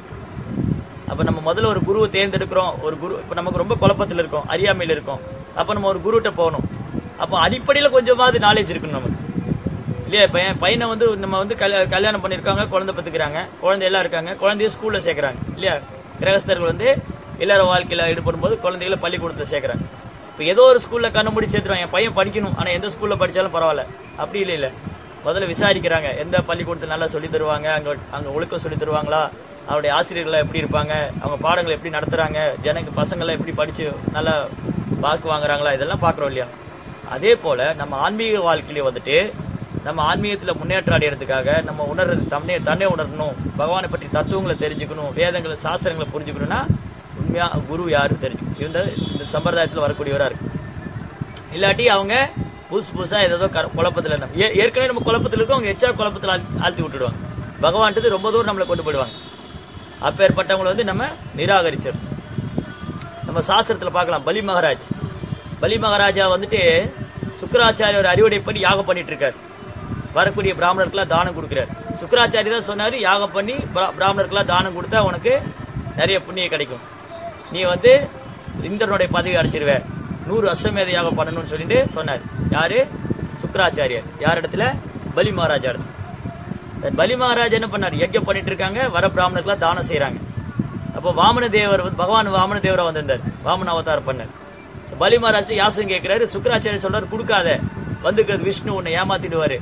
[SPEAKER 1] அப்ப நம்ம முதல்ல ஒரு குருவை தேர்ந்தெடுக்கிறோம் ஒரு குரு இப்ப நமக்கு ரொம்ப குழப்பத்தில் இருக்கோம் அறியாமையில் இருக்கோம் அப்ப நம்ம ஒரு குருகிட்ட போகணும் அப்போ அடிப்படையில கொஞ்சமாவது நாலேஜ் இருக்கணும் நமக்கு இல்லையா இப்போ என் பையனை வந்து நம்ம வந்து கல்யா- கல்யாணம் பண்ணியிருக்காங்க குழந்தை பெற்றுக்கிறாங்க குழந்தை எல்லாம் இருக்காங்க குழந்தைய ஸ்கூல்ல சேர்க்குறாங்க இல்லையா கிரகஸ்தர்கள் வந்து இல்லற வாழ்க்கையில ஈடுபடும் போது குழந்தைகளை பள்ளிக்கூடத்தில் சேர்க்குறாங்க இப்போ ஏதோ ஒரு ஸ்கூல்ல கண்ணு மூடி சேர்த்துருவாங்க என் பையன் படிக்கணும் ஆனால் எந்த ஸ்கூல்ல படிச்சாலும் பரவாயில்ல அப்படி இல்லை இல்லை முதல்ல விசாரிக்கிறாங்க எந்த பள்ளிக்கூடத்தில் நல்லா சொல்லி தருவாங்க அங்கே அங்கே ஒழுக்கம் சொல்லி தருவாங்களா அவருடைய ஆசிரியர்கள் எப்படி இருப்பாங்க அவங்க பாடங்களை எப்படி நடத்துறாங்க ஜனங்க பசங்களை எப்படி படிச்சு நல்லா வாக்கு வாங்குறாங்களா இதெல்லாம் பார்க்குறோம் இல்லையா அதே போல நம்ம ஆன்மீக வாழ்க்கையில வந்துட்டு நம்ம ஆன்மீகத்துல முன்னேற்றம் அடையிறதுக்காக நம்ம உணர்றது தன்னை தன்னை உணரணும் பகவானை பற்றி தத்துவங்களை தெரிஞ்சுக்கணும் வேதங்களை சாஸ்திரங்களை புரிஞ்சுக்கணும்னா உண்மையா குரு யாருன்னு தெரிஞ்சுக்கணும் இந்த இந்த சம்பிரதாயத்துல வரக்கூடியவரா இருக்கு இல்லாட்டி அவங்க புதுசு புதுசா ஏதோ கர- குழப்பத்துல நம்ம ஏ- ஏற்கனவே நம்ம குழப்பத்துல இருக்கோம் அவங்க எச்சா குழப்பத்துல ஆழ்த்தி- ஆழ்த்தி விட்டுடுவாங்க பகவான்ட்டு ரொம்ப தூரம் நம்மளை கொண்டு போயிடுவாங்க அப்பேற்பட்டவங்களை வந்து நம்ம நிராகரிச்சிடணும் நம்ம சாஸ்திரத்துல பார்க்கலாம் பலி மகாராஜ் பலி மகாராஜா வந்துட்டு சுக்கராச்சாரியர் அறிவுரைப்படி யாகம் பண்ணிட்டு இருக்காரு வரக்கூடிய பிராமணருக்குலாம் தானம் கொடுக்குறாரு சுக்கராச்சாரி தான் சொன்னாரு யாகம் பண்ணி பிரா- பிராமணருக்குலாம் தானம் கொடுத்தா உனக்கு நிறைய புண்ணியம் கிடைக்கும் நீ வந்து இந்திரனுடைய பதவி அடைச்சிருவ நூறு அஸ்வமேத யாகம் பண்ணணும்னு சொல்லிட்டு சொன்னார் யாரு சுக்கராச்சாரியர் யார் இடத்துல பலி மகாராஜா இடத்துல இந்த பலி மகாராஜா என்ன பண்ணார் யஜ்யம் பண்ணிட்டு இருக்காங்க வர பிராமணருக்குலாம் தானம் செய்றாங்க அப்போ வாமன தேவர் வந்து பகவான் வாமன தேவரா வந்திருந்தார் வாமன அவதாரம் பண்ணார் So, பலி மகாராஜ் யாசம் கேட்கிறாரு சுக்கராச்சாரியர் சொல்றாரு கொடுக்காத வந்துக்கிறது விஷ்ணு உன்னை ஏமாத்திடுவாரு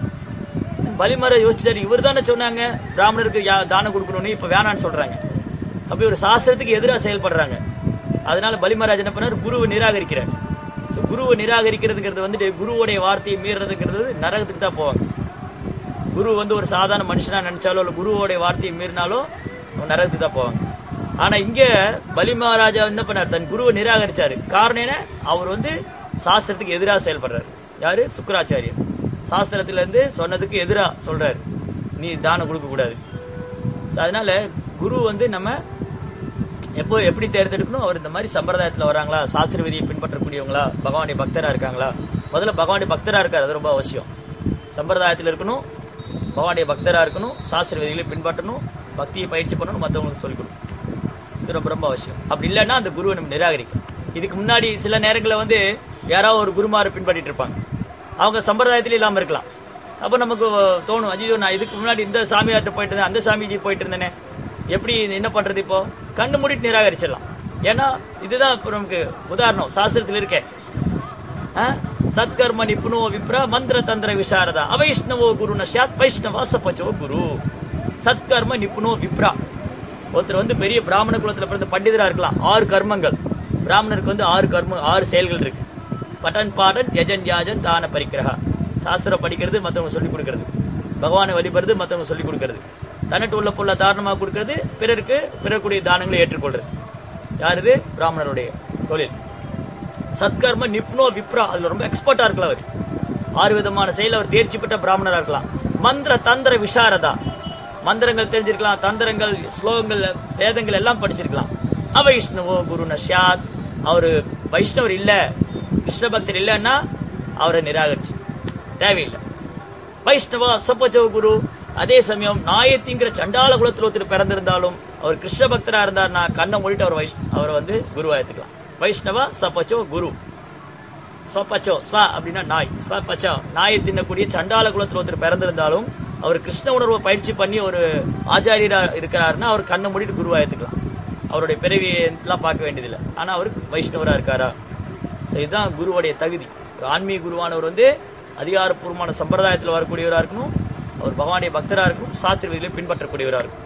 [SPEAKER 1] பலி மகாராஜ் யோசிச்சாரு இவர் தானே சொன்னாங்க பிராமணருக்கு யா- தானம் கொடுக்கணும்னு இப்ப வேணான்னு சொல்றாங்க அப்ப இவர் சாஸ்திரத்துக்கு எதிராக செயல்படுறாங்க அதனால பலி மகாராஜ் என்ன பண்ணாரு குருவை நிராகரிக்கிறார் ஸோ குருவை நிராகரிக்கிறதுங்கிறது வந்துட்டு குருவுடைய வார்த்தையை மீறுறதுங்கிறது நரகத்துக்கு தான் போவாங்க குரு வந்து ஒரு சாதாரண மனுஷனா நினைச்சாலோ இல்ல குருவோடைய வார்த்தையை மீறினாலோ அவங்க நரகத்துக்கு தான் போவாங்க ஆனா இங்க பலி மகாராஜா என்ன பண்ணார் தன் குருவை நிராகரிச்சாரு காரணம் என்ன அவர் வந்து சாஸ்திரத்துக்கு எதிராக செயல்படுறாரு யாரு சுக்கராச்சாரியர் சாஸ்திரத்துல இருந்து சொன்னதுக்கு எதிரா சொல்றாரு நீ தானம் கொடுக்க கூடாது So, அதனால குரு வந்து நம்ம எப்போ எப்படி தேர்ந்தெடுக்கணும் அவர் இந்த மாதிரி சம்பிரதாயத்துல வராங்களா சாஸ்திர விதியை பின்பற்றக்கூடியவங்களா பகவானுடைய பக்தரா இருக்காங்களா முதல்ல பகவானுடைய பக்தரா இருக்காரு அது ரொம்ப அவசியம் சம்பிரதாயத்தில் இருக்கணும் பகவானுடைய பக்தரா இருக்கணும் சாஸ்திர விதிகளை பின்பற்றணும் பக்தியை பயிற்சி பண்ணணும் மற்றவங்களுக்கு சொல்லிக் கொடுக்கணும் இது ரொம்ப ரொம்ப அவசியம் அப்படி இல்லைன்னா அந்த குருவை நம்ம நிராகரிக்கும் இதுக்கு முன்னாடி சில நேரங்களில் வந்து யாராவது ஒரு குருமாரை பின்பற்றிட்டு இருப்பாங்க அவங்க சம்பிரதாயத்திலே இல்லாமல் இருக்கலாம் அப்போ நமக்கு தோணும் ஐயோ நான் இதுக்கு முன்னாடி இந்த சாமியார்ட்ட போயிட்டு இருந்தேன் அந்த சாமிஜி போயிட்டு இருந்தேனே எப்படி என்ன பண்றது இப்போ கண்ணு மூடிட்டு நிராகரிச்சிடலாம் ஏன்னா இதுதான் இப்போ நமக்கு உதாரணம் சாஸ்திரத்தில் இருக்கே ஆ? சத்கர்ம நிபுணோ விப்ர மந்திர தந்திர விசாரதா அவைஷ்ணவோ குரு நஷ்யாத் வைஷ்ணவா சப்பச்சோ குரு சத்கர்ம நிபுணோ விப்ரா ஒருத்தர் வந்து பெரிய பிராமண குலத்துல பிறந்த பண்டிதரா இருக்கலாம் ஆறு கர்மங்கள் பிராமணருக்கு வந்து ஆறு கர்ம ஆறு செயல்கள் இருக்கு பட்டன் பாடன் யஜன் யாஜன் தான பரிக்கிரகா சாஸ்திரம் படிக்கிறது மற்றவங்க சொல்லிக் கொடுக்கறது பகவானை வழிபடுறது மற்றவங்க சொல்லிக் கொடுக்கறது தன்னிட்டு உள்ள பொருளை தாரணமாக கொடுக்கறது பிறருக்கு பிறக்கூடிய தானங்களை ஏற்றுக்கொள்றது யார் இது பிராமணருடைய தொழில் சத்கர்ம நிப்னோ விப்ரா அதுல ரொம்ப எக்ஸ்பர்ட்டா இருக்கலாம் அவர் ஆறு விதமான செயல் அவர் தேர்ச்சி பெற்ற பிராமணரா இருக்கலாம் மந்திர தந்திர விசாரதா மந்திரங்கள் தெரிஞ்சிருக்கலாம் தந்திரங்கள் ஸ்லோகங்கள் வேதங்கள் எல்லாம் படிச்சிருக்கலாம் அவைஷ்ணவோ குரு நஷ்யாத் அவரு வைஷ்ணவர் இல்ல கிருஷ்ண பக்தர் இல்லைன்னா அவரை நிராகரிச்சு தேவையில்லை வைஷ்ணவா சப்பச்சோ குரு அதே சமயம் நாயத்திங்கிற சண்டால குலத்தில் ஒருத்தர் பிறந்திருந்தாலும் அவர் கிருஷ்ண பக்தரா இருந்தார்னா கண்ணை மூடிட்டு அவர் வைஷ் அவரை வந்து குருவா ஏத்துக்கலாம் வைஷ்ணவா சப்பச்சோ குரு ஸ்வபச்சோ ஸ்வ அப்படின்னா நாய் ஸ்வபச்சோ நாயை தின்னக்கூடிய சண்டால குலத்தில் ஒருத்தர் பிறந்திருந்தாலும் அவர் கிருஷ்ண உணர்வை பயிற்சி பண்ணி ஒரு ஆச்சாரியரா இருக்கிறாருன்னா அவர் கண்ணை மூடிட்டு குருவா ஏத்துக்கலாம் அவருடைய பிறவியை எல்லாம் பார்க்க வேண்டியதில்லை ஆனா அவர் வைஷ்ணவரா இருக்காரா ஸோ இதுதான் குருவுடைய தகுதி ஒரு ஆன்மீக குருவானவர் வந்து அதிகாரப்பூர்வமான சம்பிரதாயத்தில் வரக்கூடியவராக இருக்கணும் அவர் பகவானுடைய பக்தராக இருக்கணும் சாஸ்திர விதிகளை பின்பற்றக்கூடியவராக இருக்கும்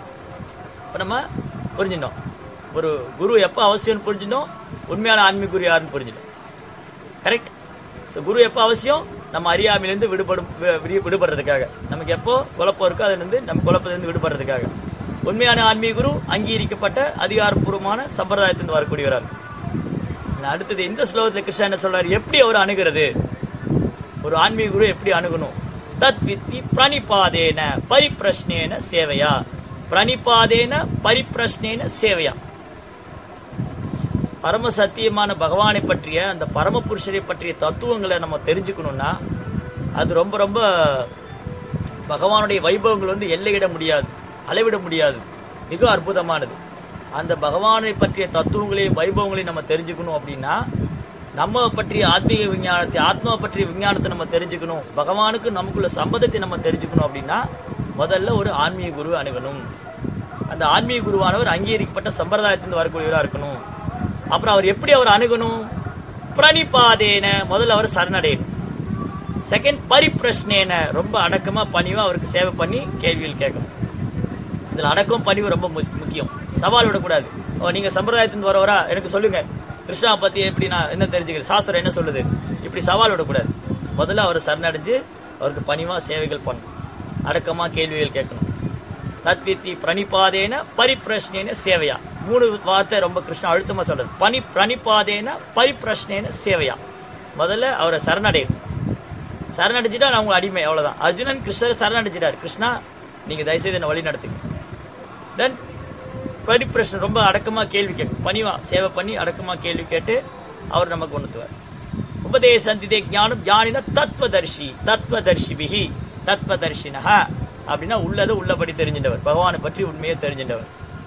[SPEAKER 1] இப்போ நம்ம புரிஞ்சிட்டோம் ஒரு குரு எப்போ அவசியம்னு புரிஞ்சிட்டோம் உண்மையான ஆன்மீக குரு யாருன்னு புரிஞ்சிட்டோம் கரெக்ட் ஸோ குரு எப்போ அவசியம் நம்ம அறியாமையிலேருந்து விடுபடும் வி- விடு- விடுபடுறதுக்காக நமக்கு எப்போ குழப்பம் இருக்கோ அதுலேருந்து நம்ம குழப்பத்திலேருந்து விடுபடுறதுக்காக உண்மையான ஆன்மீக குரு அங்கீகரிக்கப்பட்ட அதிகாரப்பூர்வமான சம்பிரதாயத்திலிருந்து வரக்கூடியவராக இருக்கும் நான் அடுத்தது இந்த ஸ்லோகத்தில் கிருஷ்ணா என்ன சொல்றாரு எப்படி அவர் அணுகிறது ஒரு ஆன்மீக குரு எப்படி அணுகணும் தத் வித்தி பிரணிபாதேன பரிப்பிரஷ்னேன சேவையா பிரணிபாதேன பரிப்பிரஷ்னேன சேவையா பரம சத்தியமான பகவானை பற்றிய அந்த பரம புருஷரை பற்றிய தத்துவங்களை நம்ம தெரிஞ்சுக்கணும்னா அது ரொம்ப ரொம்ப பகவானுடைய வைபவங்கள் வந்து எல்லையிட முடியாது அளவிட முடியாது மிக அற்புதமானது அந்த பகவானை பற்றிய தத்துவங்களையும் வைபவங்களையும் நம்ம தெரிஞ்சுக்கணும் அப்படின்னா நம்ம பற்றிய ஆத்மீக விஞ்ஞானத்தை ஆத்மா பற்றிய விஞ்ஞானத்தை நம்ம தெரிஞ்சுக்கணும் பகவானுக்கு நமக்குள்ள சம்பந்தத்தை நம்ம தெரிஞ்சுக்கணும் அப்படின்னா முதல்ல ஒரு ஆன்மீக குரு அணுகணும் அந்த ஆன்மீக குருவானவர் அங்கீகரிக்கப்பட்ட சம்பிரதாயத்திலிருந்து வரக்கூடியவராக இருக்கணும் அப்புறம் அவர் எப்படி அவர் அணுகணும் பிரணிபாதேன முதல்ல அவர் சரணடையணும் செகண்ட் பரிப்பிரஷ்னேன ரொம்ப அடக்கமா பணிவா அவருக்கு சேவை பண்ணி கேள்விகள் கேட்கணும் இதுல அடக்கம் பணிவு ரொம்ப மு- முக்கியம் சவால் விடக்கூடாது ஓ நீங்க சம்பிரதாயத்திலிருந்து வரவரா எனக்கு சொல்லுங்க கிருஷ்ணா பத்தி எப்படி நான் என்ன தெரிஞ்சுக்கிறேன் சாஸ்திரம் என்ன சொல்லுது இப்படி சவால் விடக்கூடாது முதல்ல அவர் சரணடைஞ்சு அவருக்கு பணிவா சேவைகள் பண்ணணும் அடக்கமா கேள்விகள் கேட்கணும் தத்வித்தி பிரணிபாதேன பரிப்பிரஷ்னேன சேவையா மூணு வார்த்தை ரொம்ப கிருஷ்ணா அழுத்தமா சொல்றாரு பனி பிரணிபாதேன பரிப்பிரஷ்னேன சேவையா முதல்ல அவரை சரணடையணும் சரணடைஞ்சிட்டா நான் உங்க அடிமை அவ்வளவுதான் அர்ஜுனன் கிருஷ்ணர் சரணடைஞ்சிட்டார் கிருஷ்ணா நீங்க தயவுசெய்து என்ன வழி நடத்துங்க தென் பரிப்பிரஷ்னம் ரொம்ப அடக்கமா கேள்வி கேட்கும் பணிவா சேவை பண்ணி அடக்கமா கேள்வி கேட்டு அவர் நமக்கு உணர்த்துவார் உபதேசந்திதே ஞானம் ஞானின தத்வதர்ஷி தத்வதர்ஷிபிகி தத்வதர்ஷினஹ அப்படின்னா உள்ளதை உள்ளபடி தெரிஞ்சின்றவர் பகவானை பற்றி உண்மையை தெரிஞ்சின்றவர்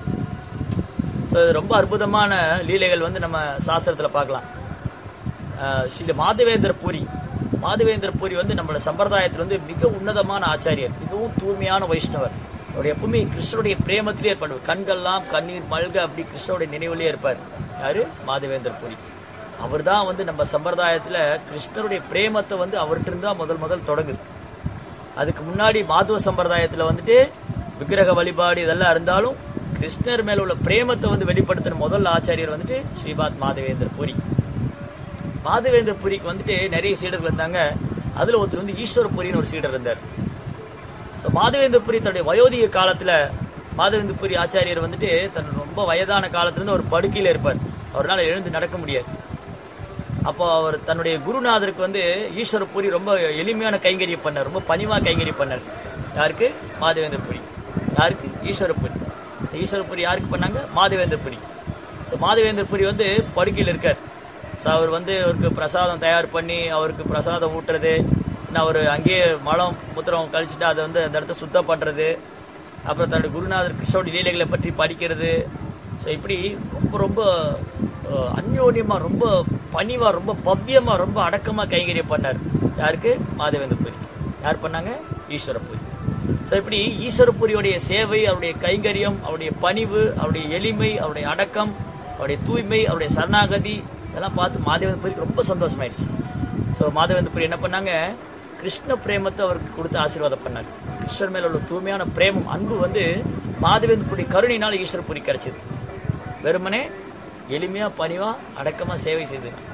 [SPEAKER 1] ஸோ இது ரொம்ப அற்புதமான லீலைகள் வந்து நம்ம சாஸ்திரத்தில் பார்க்கலாம் ஆஹ் ஸ்ரீ மாதவேந்திர பூரி மாதவேந்திர பூரி வந்து நம்மளோட சம்பிரதாயத்தில் வந்து மிக உன்னதமான ஆச்சாரியர் மிகவும் தூய்மையான வைஷ்ணவர் அவர் எப்பவுமே கிருஷ்ணருடைய பிரேமத்திலே இருப்பார் கண்கள்லாம் கண்ணீர் மல்க அப்படி கிருஷ்ணருடைய நினைவிலே இருப்பார் யாரு மாதவேந்திர பூரி அவர் தான் வந்து நம்ம சம்பிரதாயத்தில் கிருஷ்ணருடைய பிரேமத்தை வந்து அவர்கிட்ட இருந்து தான் முதல் முதல் தொடங்குது அதுக்கு முன்னாடி மாதுவ சம்பிரதாயத்தில் வந்துட்டு விக்கிரக வழிபாடு இதெல்லாம் இருந்தாலும் கிருஷ்ணர் மேல உள்ள பிரேமத்தை வந்து வெளிப்படுத்தின முதல் ஆச்சாரியர் வந்துட்டு ஸ்ரீபாத் மாதவேந்திர பூரி மாதவேந்திர புரிக்கு வந்துட்டு நிறைய சீடர்கள் இருந்தாங்க அதுல ஒருத்தர் வந்து ஈஸ்வர புரின்னு ஒரு சீடர் இருந்தார் ஸோ மாதவேந்திர புரி தன்னுடைய வயோதிக காலத்துல மாதவேந்திர புரி ஆச்சாரியர் வந்துட்டு தன் ரொம்ப வயதான காலத்துல இருந்து ஒரு படுக்கையில இருப்பார் அவரால் எழுந்து நடக்க முடியாது அப்போ அவர் தன்னுடைய குருநாதருக்கு வந்து ஈஸ்வர பூரி ரொம்ப எளிமையான கைங்கரிய பண்ணார் ரொம்ப பணிவா கைங்கரிய பண்ணார் யாருக்கு மாதவேந்திர புரி யாருக்கு ஈஸ்வர புரி ஸோ ஈஸ்வர புரி யாருக்கு பண்ணாங்க மாதவேந்திர புரி ஸோ மாதவேந்திர புரி வந்து படுக்கையில் இருக்கார் ஸோ அவர் வந்து அவருக்கு பிரசாதம் தயார் பண்ணி அவருக்கு பிரசாதம் ஊட்டுறது இன்னும் அவர் அங்கேயே மலம் முத்திரம் கழிச்சுட்டு அதை வந்து அந்த இடத்த சுத்தம் பண்ணுறது அப்புறம் தன்னுடைய குருநாதர் கிருஷ்ணோட லீலைகளை பற்றி படிக்கிறது ஸோ இப்படி ரொம்ப ரொம்ப அஹ், அந்யோன்யமா ரொம்ப பணிவா ரொம்ப பவ்யமா ரொம்ப அடக்கமா கைங்கரியம் பண்ணார் யாருக்கு மாதவேந்திர புரி யார் பண்ணாங்க ஈஸ்வர புரி ஸோ ஸோ இப்படி ஈஸ்வரபுரியுடைய சேவை அவருடைய கைங்கரியம் அவருடைய பணிவு அவருடைய எளிமை அவருடைய அடக்கம் அவருடைய தூய்மை அவருடைய சரணாகதி இதெல்லாம் பார்த்து மாதவேந்தபுரிக்கு ரொம்ப சந்தோஷமாயிடுச்சு ஸோ மாதவேந்தபுரி என்ன பண்ணாங்க கிருஷ்ண பிரேமத்தை அவருக்கு கொடுத்து ஆசீர்வாதம் பண்ணார் கிருஷ்ணர் மேல உள்ள தூய்மையான பிரேமம் அன்பு வந்து மாதவேந்தபுரி கருணையினால் ஈஸ்வரபுரி கிடைச்சது வெறுமனே எளிமையா பணிவா அடக்கமா சேவை செய்து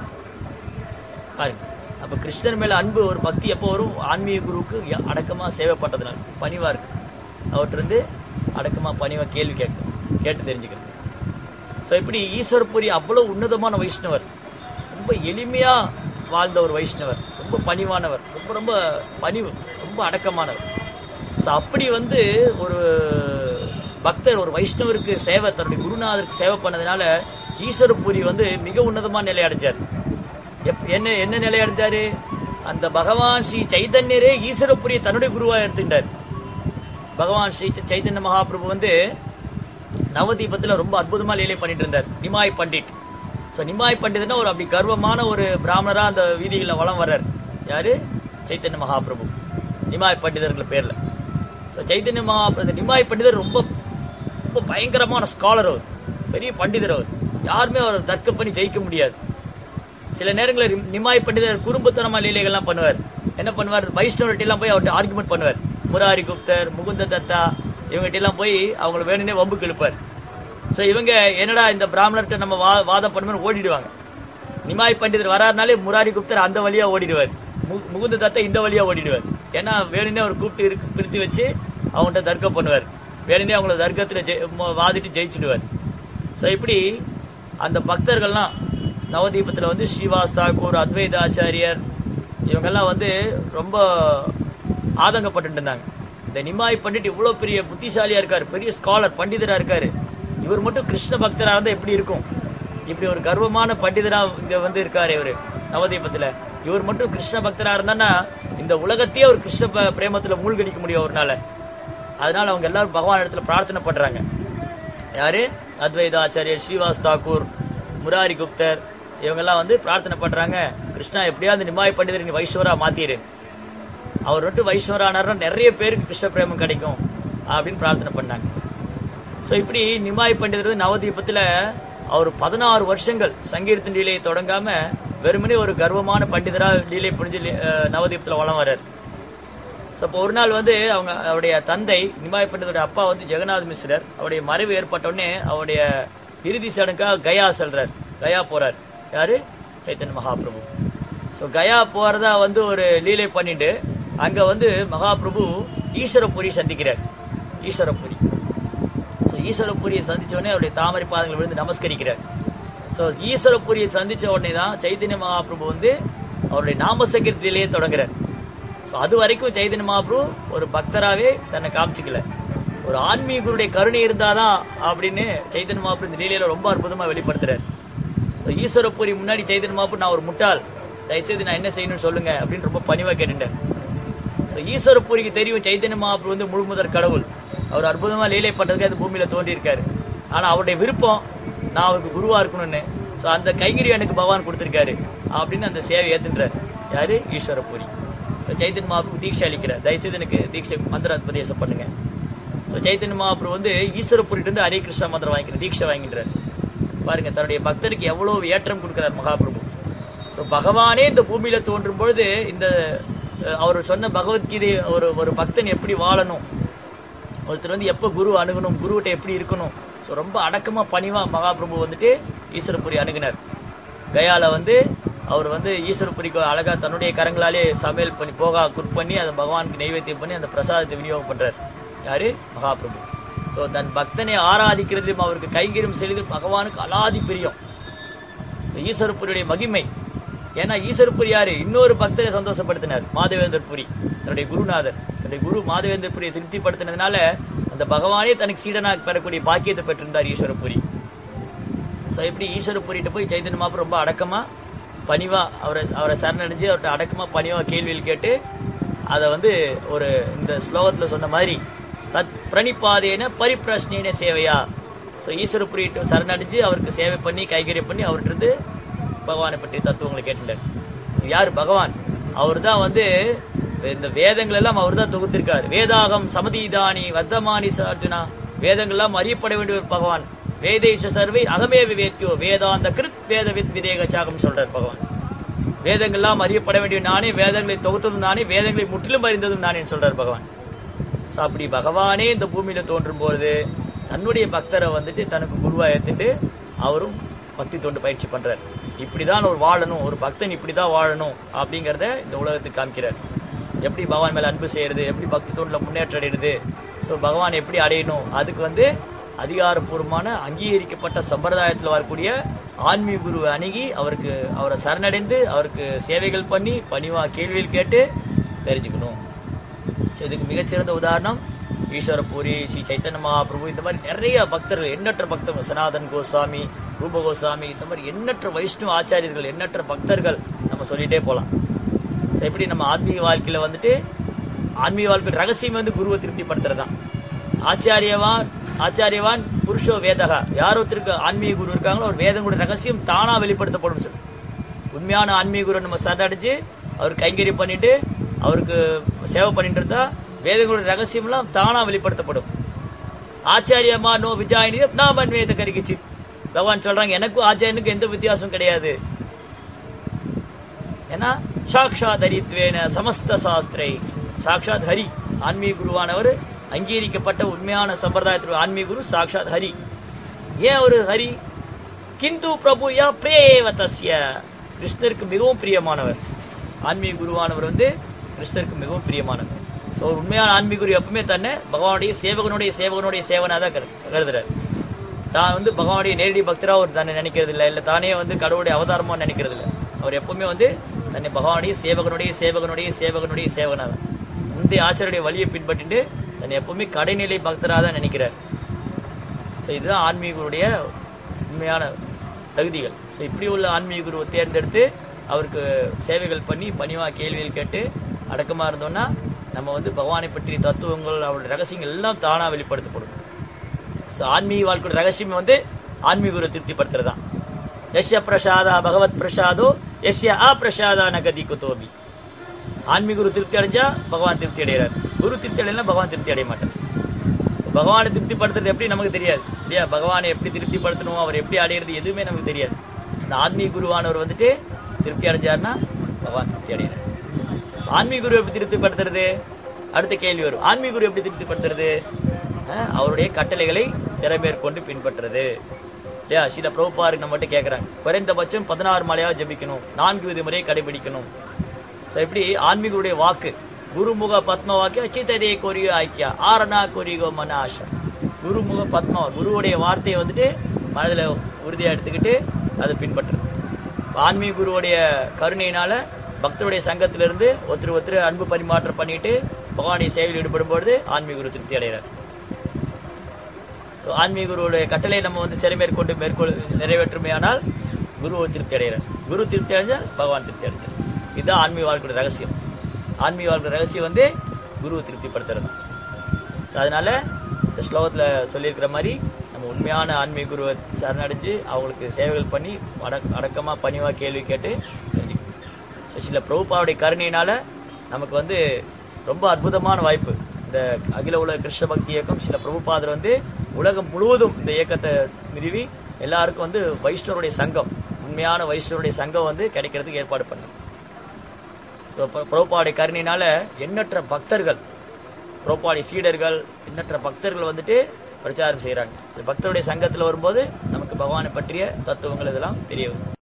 [SPEAKER 1] பாருங்க அப்ப கிருஷ்ணர் மேல அன்பு ஒரு பக்தி எப்போ வரும் ஆன்மீக குருவுக்கு ய- அடக்கமா சேவை பண்றதுனால பணிவா இருக்கு அவர்கிட்ட இருந்து அடக்கமா பணிவா கேள்வி கேட்கணும் கேட்டு தெரிஞ்சுக்கணும் ஸோ இப்படி ஈஸ்வரபுரி அவ்வளவு உன்னதமான வைஷ்ணவர் ரொம்ப எளிமையா வாழ்ந்த ஒரு வைஷ்ணவர் ரொம்ப பணிவானவர் ரொம்ப ரொம்ப பணிவு ரொம்ப அடக்கமானவர் ஸோ அப்படி வந்து ஒரு பக்தர் ஒரு வைஷ்ணவருக்கு சேவை தன்னுடைய குருநாதருக்கு சேவை பண்ணதுனால ஈஸ்வரபுரி வந்து மிக உன்னதமான நிலை அடைஞ்சார் எப் என்ன என்ன நிலை அடைஞ்சாரு அந்த பகவான் ஸ்ரீ சைதன்யரே ஈஸ்வரபுரியை தன்னுடைய குருவா எடுத்துக்கிட்டார் பகவான் ஸ்ரீ சை- சைதன்ய மகாபிரபு வந்து நவதீபத்துல ரொம்ப அற்புதமா லீலை பண்ணிட்டு இருந்தார் நிமாய் பண்டிட் ஸோ நிமாய் பண்டிட்னா ஒரு அப்படி கர்வமான ஒரு பிராமணரா அந்த வீதிகளில் வலம் வர்றார் யாரு சைத்தன்ய மகாபிரபு நிமாய் பண்டிதர்கள் பேர்ல ஸோ சைத்தன்ய மகா அந்த நிமாய் பண்டிதர் ரொம்ப ரொம்ப பயங்கரமான ஸ்காலர் அவர் பெரிய பண்டிதர் அவர் யாருமே அவர் தர்க்கம் பண்ணி ஜெயிக்க முடியாது சில நேரங்களில் ரிம்- நிமாய் பண்டிதர் குறும்புத்தனமா லீலைகள்லாம் பண்ணுவார் என்ன பண்ணுவார் வைஷ்ணவர்கிட்ட எல்லாம் போய் அவர்கிட்ட ஆர்குமெண்ட் பண்ணுவார் முராரி குப்தர் முகுந்த தத்தா இவங்ககிட்ட எல்லாம் போய் அவங்கள வேணும்னே வம்புக்கு இழுப்பார் ஸோ இவங்க என்னடா இந்த பிராமணர்கிட்ட நம்ம வா வாதம் பண்ணுமே ஓடிடுவாங்க நிமாய் பண்டிதர் வராருனாலே முராரி குப்தர் அந்த வழியா ஓடிடுவார் மு- முகுந்த தத்தா இந்த வழியா ஓடிடுவார் ஏன்னா வேணும்னே அவர் கூப்பிட்டு இருக்கு பிரித்து வச்சு அவங்கள்ட்ட தர்க்கம் பண்ணுவார் வேணும்னே அவங்கள தர்க்கத்தில் ஜெய் மொ- வாதிட்டு ஜெயிச்சுடுவார் ஸோ இப்படி அந்த பக்தர்கள்லாம் நவதீபத்தில் வந்து ஸ்ரீவாஸ் தாக்கூர் அத்வைத ஆச்சாரியர் இவங்கெல்லாம் வந்து ரொம்ப ஆதங்கப்பட்டு இருந்தாங்க இந்த நிமாய் பண்டிட் இவ்வளோ பெரிய புத்திசாலியா இருக்காரு பெரிய ஸ்காலர் பண்டிதரா இருக்காரு இவர் மட்டும் கிருஷ்ண பக்தரா இருந்தா எப்படி இருக்கும் இப்படி ஒரு கர்வமான பண்டிதரா இங்க வந்து இருக்காரு இவரு நவதீபத்துல இவர் மட்டும் கிருஷ்ண பக்தரா இருந்தான்னா இந்த உலகத்தையே ஒரு கிருஷ்ண ப- பிரேமத்துல மூழ்கடிக்க முடியும் அவர்னால அதனால அவங்க எல்லாரும் பகவான் இடத்துல பிரார்த்தனை பண்றாங்க யாரு அத்வைத ஆச்சாரியர் ஸ்ரீவாஸ் தாக்கூர் முராரி குப்தர் இவங்கெல்லாம் வந்து பிரார்த்தனை பண்றாங்க கிருஷ்ணா எப்படியாவது நிமாய் பண்டிதர் நீ வைஷ்வரா மாத்திரு அவர் மட்டும் வைஷ்வரானார்னா நிறைய பேருக்கு கிருஷ்ண பிரேமம் கிடைக்கும் அப்படின்னு பிரார்த்தனை பண்ணாங்க ஸோ இப்படி நிமாய் பண்டிதர் வந்து நவதீபத்தில் அவர் பதினாறு வருஷங்கள் சங்கீர்த்தன் லீலையை தொடங்காம வெறுமனே ஒரு கர்வமான பண்டிதரா லீலை புரிஞ்சு நவதீபத்தில் வளம் வர்றார் ஸோ அப்போ ஒரு நாள் வந்து அவங்க அவருடைய தந்தை நிமாய் பண்டிதருடைய அப்பா வந்து ஜெகநாத் மிஸ்ரர் அவருடைய மறைவு ஏற்பட்ட உடனே அவருடைய இறுதி சடங்காக கயா செல்றார் கயா போறார் யாரு சைத்தன்ய மகாபிரபு ஸோ கயா போறதா வந்து ஒரு லீலை பண்ணிட்டு அங்க வந்து மகாபிரபு ஈஸ்வரபுரி சந்திக்கிறார் ஈஸ்வரபுரி ஸோ ஈஸ்வரபுரியை சந்திச்ச உடனே அவருடைய தாமரை பாதங்களை விழுந்து நமஸ்கரிக்கிறார் ஸோ ஈஸ்வரபுரியை சந்திச்ச உடனே தான் சைத்தன்ய மகாபிரபு வந்து அவருடைய நாமசங்கீர்த்திலேயே தொடங்குறார் ஸோ அது வரைக்கும் சைதன்ய மகாபிரபு ஒரு பக்தராகவே தன்னை காமிச்சிக்கல ஒரு ஆன்மீக குருடைய கருணை இருந்தாதான் அப்படின்னு சைதன்ய மகாபிரபு இந்த லீலையில ரொம்ப அற்புதமா வெளிப்படுத்துறாரு ஸோ ஈஸ்வரபுரி முன்னாடி சைதன்ய மகாபிரபு நான் ஒரு முட்டாள் தயவுசெய்து நான் என்ன செய்யணும்னு சொல்லுங்க அப்படின்னு ரொம்ப பணிவா கேட்டுட்டேன் ஸோ ஈஸ்வரபுரிக்கு தெரியும் சைதன்ய மகாபிரபு வந்து முழுமுதற் கடவுள் அவர் அற்புதமா லீலை பண்றதுக்கு அந்த பூமியில தோன்றி இருக்காரு ஆனா அவருடைய விருப்பம் நான் அவருக்கு குருவா இருக்கணும்னு ஸோ அந்த கைங்கரி எனக்கு பகவான் கொடுத்திருக்காரு அப்படின்னு அந்த சேவை ஏத்துன்றார் யாரு ஈஸ்வரபுரி ஸோ சைத்தன்ய மகாபிரபு தீட்சை அளிக்கிறார் தயவுசெய்து எனக்கு தீட்சை மந்திர உபதேசம் பண்ணுங்க ஸோ சைத்தன்ய மகாபிரபு வந்து ஈஸ்வரபுரிட்டு இருந்து ஹரே கிருஷ்ணா மந்திரம் வாங்கிக்கிற தீட்சை வாங்கின்றார் பாருங்க தன்னுடைய பக்தருக்கு எவ்வளவு ஏற்றம் கொடுக்கிறார் மகாபிரபு ஸோ பகவானே இந்த பூமியில தோன்றும் பொழுது இந்த அஹ், அவர் சொன்ன பகவத்கீதை ஒரு ஒரு பக்தன் எப்படி வாழணும் ஒருத்தர் வந்து எப்போ குரு அணுகணும் குருவிட்ட எப்படி இருக்கணும் ஸோ ரொம்ப அடக்கமா பணிவா மகாபிரபு வந்துட்டு ஈஸ்வரபுரி அணுகினார் கயால வந்து அவர் வந்து ஈஸ்வரபுரிக்கு அழகா தன்னுடைய கரங்களாலே சமையல் பண்ணி போகா குக் பண்ணி அதை பகவானுக்கு நைவேத்தியம் பண்ணி அந்த பிரசாதத்தை விநியோகம் பண்றார் யாரு மகாபிரபு ஸோ தன் பக்தனை ஆராதிக்கிறதிலும் அவருக்கு கைங்கரியம் செய்வதில் பகவானுக்கு அலாதி பிரியம் So, ஈஸ்வரபுரியுடைய மகிமை ஏன்னா ஈஸ்வரபுரி யாரு இன்னொரு பக்தரை சந்தோஷப்படுத்தினார் மாதவேந்தர் புரி தன்னுடைய குருநாதர் தன்னுடைய குரு மாதவேந்தர் புரியை திருப்திப்படுத்தினதுனால அந்த பகவானே தனக்கு சீடனாக பெறக்கூடிய பாக்கியத்தை பெற்றிருந்தார் ஈஸ்வரபுரி ஸோ எப்படி ஈஸ்வரபுரிட்ட போய் சைதன்ய மாப்பு ரொம்ப அடக்கமா பணிவா அவரை அவரை சரணடைஞ்சு அவர்கிட்ட அடக்கமா பணிவா கேள்வியில் கேட்டு அதை வந்து ஒரு இந்த ஸ்லோகத்துல சொன்ன மாதிரி தத் பிரணிப்பாதேன பரிப்பிரஷ்னேன சேவையா ஸோ ஈஸ்வரபுரிட்ட சரணடைஞ்சு அவருக்கு சேவை பண்ணி கைகரியம் பண்ணி அவர்கிட்ட இருந்து பகவானை பற்றி தத்துவங்களை கேட்டுட்டார் யார் பகவான் அவர் தான் வந்து இந்த வேதங்கள் எல்லாம் அவர் தான் தொகுத்திருக்கார் வேதாகம் சமதீதானி வர்த்தமானி சார்ஜுனா வேதங்கள் எல்லாம் அறியப்பட வேண்டிய ஒரு பகவான் வேதேஷ சர்வை அகமே விவேத்தியோ வேதாந்த கிருத் வேத வித் விதேகச்சாகம் சொல்றார் பகவான் வேதங்கள் எல்லாம் அறியப்பட வேண்டிய நானே வேதங்களை தொகுத்ததும் நானே வேதங்களை முற்றிலும் அறிந்ததும் நானே சொல்றார் பகவான் ஸோ அப்படி பகவானே இந்த பூமியில தோன்றும் பொழுது தன்னுடைய பக்தரை வந்துட்டு தனக்கு குருவா ஏத்துட்டு அவரும் பக்தி தொண்டு பயிற்சி பண்றார் இப்படிதான் ஒரு வாழணும் ஒரு பக்தன் இப்படிதான் வாழணும் அப்படிங்கறத இந்த உலகத்துக்கு காமிக்கிறார் எப்படி பகவான் மேல அன்பு செய்யறது எப்படி பக்தி தொண்டுல முன்னேற்றம் அடைகிறது ஸோ பகவான் எப்படி அடையணும் அதுக்கு வந்து அதிகாரப்பூர்வமான அங்கீகரிக்கப்பட்ட சம்பிரதாயத்தில் வரக்கூடிய ஆன்மீக குருவை அணுகி அவருக்கு அவரை சரணடைந்து அவருக்கு சேவைகள் பண்ணி பணிவா கேள்விகள் கேட்டு தெரிஞ்சுக்கணும் ஸோ இதுக்கு மிகச்சிறந்த உதாரணம் ஈஸ்வரபூரி ஸ்ரீ சைத்தன்ய மகாபிரபு இந்த மாதிரி நிறைய பக்தர்கள் எண்ணற்ற பக்தர்கள் சனாதன் கோஸ்வாமி ரூப கோஸ்வாமி இந்த மாதிரி எண்ணற்ற வைஷ்ணவ ஆச்சாரியர்கள் எண்ணற்ற பக்தர்கள் நம்ம சொல்லிட்டே போகலாம் ஸோ எப்படி நம்ம ஆத்மீக வாழ்க்கையில வந்துட்டு ஆன்மீக வாழ்க்கை ரகசியம் வந்து குருவை திருப்திப்படுத்துறது தான் ஆச்சாரியவான் ஆச்சாரியவான் புருஷோ வேதகா யார் ஒருத்தருக்கு ஆன்மீக குரு இருக்காங்களோ ஒரு வேதங்களோட ரகசியம் தானா வெளிப்படுத்தப்படும் சொல்லு உண்மையான ஆன்மீக குரு நம்ம சரணடைஞ்சு அவர் கைங்கரியம் பண்ணிட்டு அவருக்கு சேவை பண்ணிட்டு இருந்தா வேதங்களோட ரகசியம்லாம் தானா வெளிப்படுத்தப்படும் ஆச்சாரியமா நோ விஜாயினி நாமன் வேத கரிகிச்சு பகவான் சொல்றாங்க எனக்கும் ஆச்சாரியனுக்கும் எந்த வித்தியாசம் கிடையாது ஏன்னா சாக்ஷாத் ஹரித்வேன சமஸ்த சாஸ்திரை சாக்ஷாத் ஹரி ஆன்மீக குருவானவர் அங்கீகரிக்கப்பட்ட உண்மையான சம்பிரதாயத்தில் ஆன்மீக குரு சாக்ஷாத் ஹரி ஏன் ஒரு ஹரி கிந்து பிரபு யா பிரேவ தஸ்ய கிருஷ்ணருக்கு மிகவும் பிரியமானவர் ஆன்மீக குருவானவர் வந்து கிருஷ்ணருக்கு மிகவும் பிரியமானவர் ஸோ ஒரு உண்மையான ஆன்மீக குரு எப்பவுமே தன்னை பகவானுடைய சேவகனுடைய சேவகனுடைய சேவனாக தான் கரு- கருதுறாரு தான் வந்து பகவானுடைய நேரடி பக்தரா அவர் தன்னை நினைக்கிறது இல்லை இல்லை தானே வந்து கடவுளுடைய அவதாரமா நினைக்கிறது இல்லை அவர் எப்பவுமே வந்து தன்னை பகவானுடைய சேவகனுடைய சேவகனுடைய சேவகனுடைய சேவனா தான் முந்தைய ஆச்சாரியுடைய வழியை பின்பற்றிட்டு தன்னை எப்பவுமே கடைநிலை பக்தராக தான் நினைக்கிறார் ஸோ இதுதான் ஆன்மீகருடைய உண்மையான தகுதிகள் ஸோ இப்படி உள்ள ஆன்மீக குருவை தேர்ந்தெடுத்து அவருக்கு சேவைகள் பண்ணி பணிவாக கேள்விகள் கேட்டு அடக்கமாக இருந்தோம்னா நம்ம வந்து பகவானை பற்றிய தத்துவங்கள் அவருடைய ரகசியங்கள் எல்லாம் தானாக வெளிப்படுத்தப்படும் ஸோ ஆன்மீக வாழ்க்கையோட ரகசியம் வந்து ஆன்மீக குரு திருப்திப்படுத்துறது தான் யஷ்ய பிரசாதா பகவத் பிரசாதோ யஷ்ய அப்பிரசாதா நகதி குதோபி ஆன்மீக குரு திருப்தி அடைஞ்சா பகவான் திருப்தி அடைகிறார் குரு திருப்தி அடையலனா பகவான் திருப்தி அடைய மாட்டார் பகவானை திருப்திப்படுத்துறது எப்படி நமக்கு தெரியாது இல்லையா பகவானை எப்படி திருப்திப்படுத்தணும் அவர் எப்படி அடையிறது எதுவுமே நமக்கு தெரியாது அந்த ஆன்மீக குருவானவர் வந்துட்டு திருப்தி அடைஞ்சாருன்னா பகவான் திருப்தி அடைகிறார் ஆன்மீக குரு எப்படி திருப்திப்படுத்துறது அடுத்த கேள்வி வரும் ஆன்மீக குரு எப்படி திருப்திப்படுத்துறது அஹ், அவருடைய கட்டளைகளை சிறமேற்கொண்டு பின்பற்றுறது இல்லையா சில பிரபுபாருக்கு நம்ம மட்டும் கேட்குறாங்க குறைந்தபட்சம் பதினாறு மலையாக ஜெபிக்கணும் நான்கு விதிமுறை கடைபிடிக்கணும் ஸோ இப்படி ஆன்மீகருடைய வாக்கு குருமுக பத்ம வாக்கிய அச்சித்ததே கொரியோ ஐக்கியா ஆரணா கொரிகோ மன ஆஷா குருமுக பத்ம குருவுடைய வார்த்தையை வந்துட்டு மனதில் உறுதியாக எடுத்துக்கிட்டு அதை பின்பற்றுறது இப்ப ஆன்மீக குருவுடைய கருணையினால பக்தருடைய சங்கத்திலிருந்து ஒருத்தர் ஒருத்தர் அன்பு பரிமாற்றம் பண்ணிட்டு பகவானுடைய சேவையில் ஈடுபடும் பொழுது ஆன்மீக குரு திருப்தி அடைகிறார் So, ஆன்மீக குருவுடைய கட்டளை நம்ம வந்து சிறை மேற்கொண்டு மேற்கொள் நிறைவேற்றுமையானால் குரு திருப்தி அடைகிறார் குரு திருப்தி அடைஞ்சால் பகவான் திருப்தி அடைஞ்சார் இதுதான் ஆன்மீக வாழ்க்கையோட ரகசியம் ஆன்மீக வாழ்க்கை ரகசியம் வந்து குருவை திருப்திப்படுத்துறது ஸோ அதனால இந்த ஸ்லோகத்தில் சொல்லியிருக்கிற மாதிரி நம்ம உண்மையான ஆன்மீக குருவை சரணடைஞ்சு அவங்களுக்கு சேவைகள் பண்ணி அடக் அடக்கமாக பணிவாக கேள்வி கேட்டு தெரிஞ்சுக்கணும் ஸோ சில பிரபுபாவுடைய கருணையினால நமக்கு வந்து ரொம்ப அற்புதமான வாய்ப்பு இந்த அகில உலக கிருஷ்ண பக்தி இயக்கம் சில பிரபுபாதர் வந்து உலகம் முழுவதும் இந்த இயக்கத்தை நிறுவி எல்லாருக்கும் வந்து வைஷ்ணவருடைய சங்கம் உண்மையான வைஷ்ணவருடைய சங்கம் வந்து கிடைக்கிறதுக்கு ஏற்பாடு பண்ணு ஸோ பிரபுபாவுடைய கருணையினால எண்ணற்ற பக்தர்கள் புரோப்பாடி சீடர்கள் எண்ணற்ற பக்தர்கள் வந்துட்டு பிரச்சாரம் செய்கிறாங்க பக்தருடைய சங்கத்தில் வரும்போது நமக்கு பகவானை பற்றிய தத்துவங்கள் இதெல்லாம் தெரிய வரும்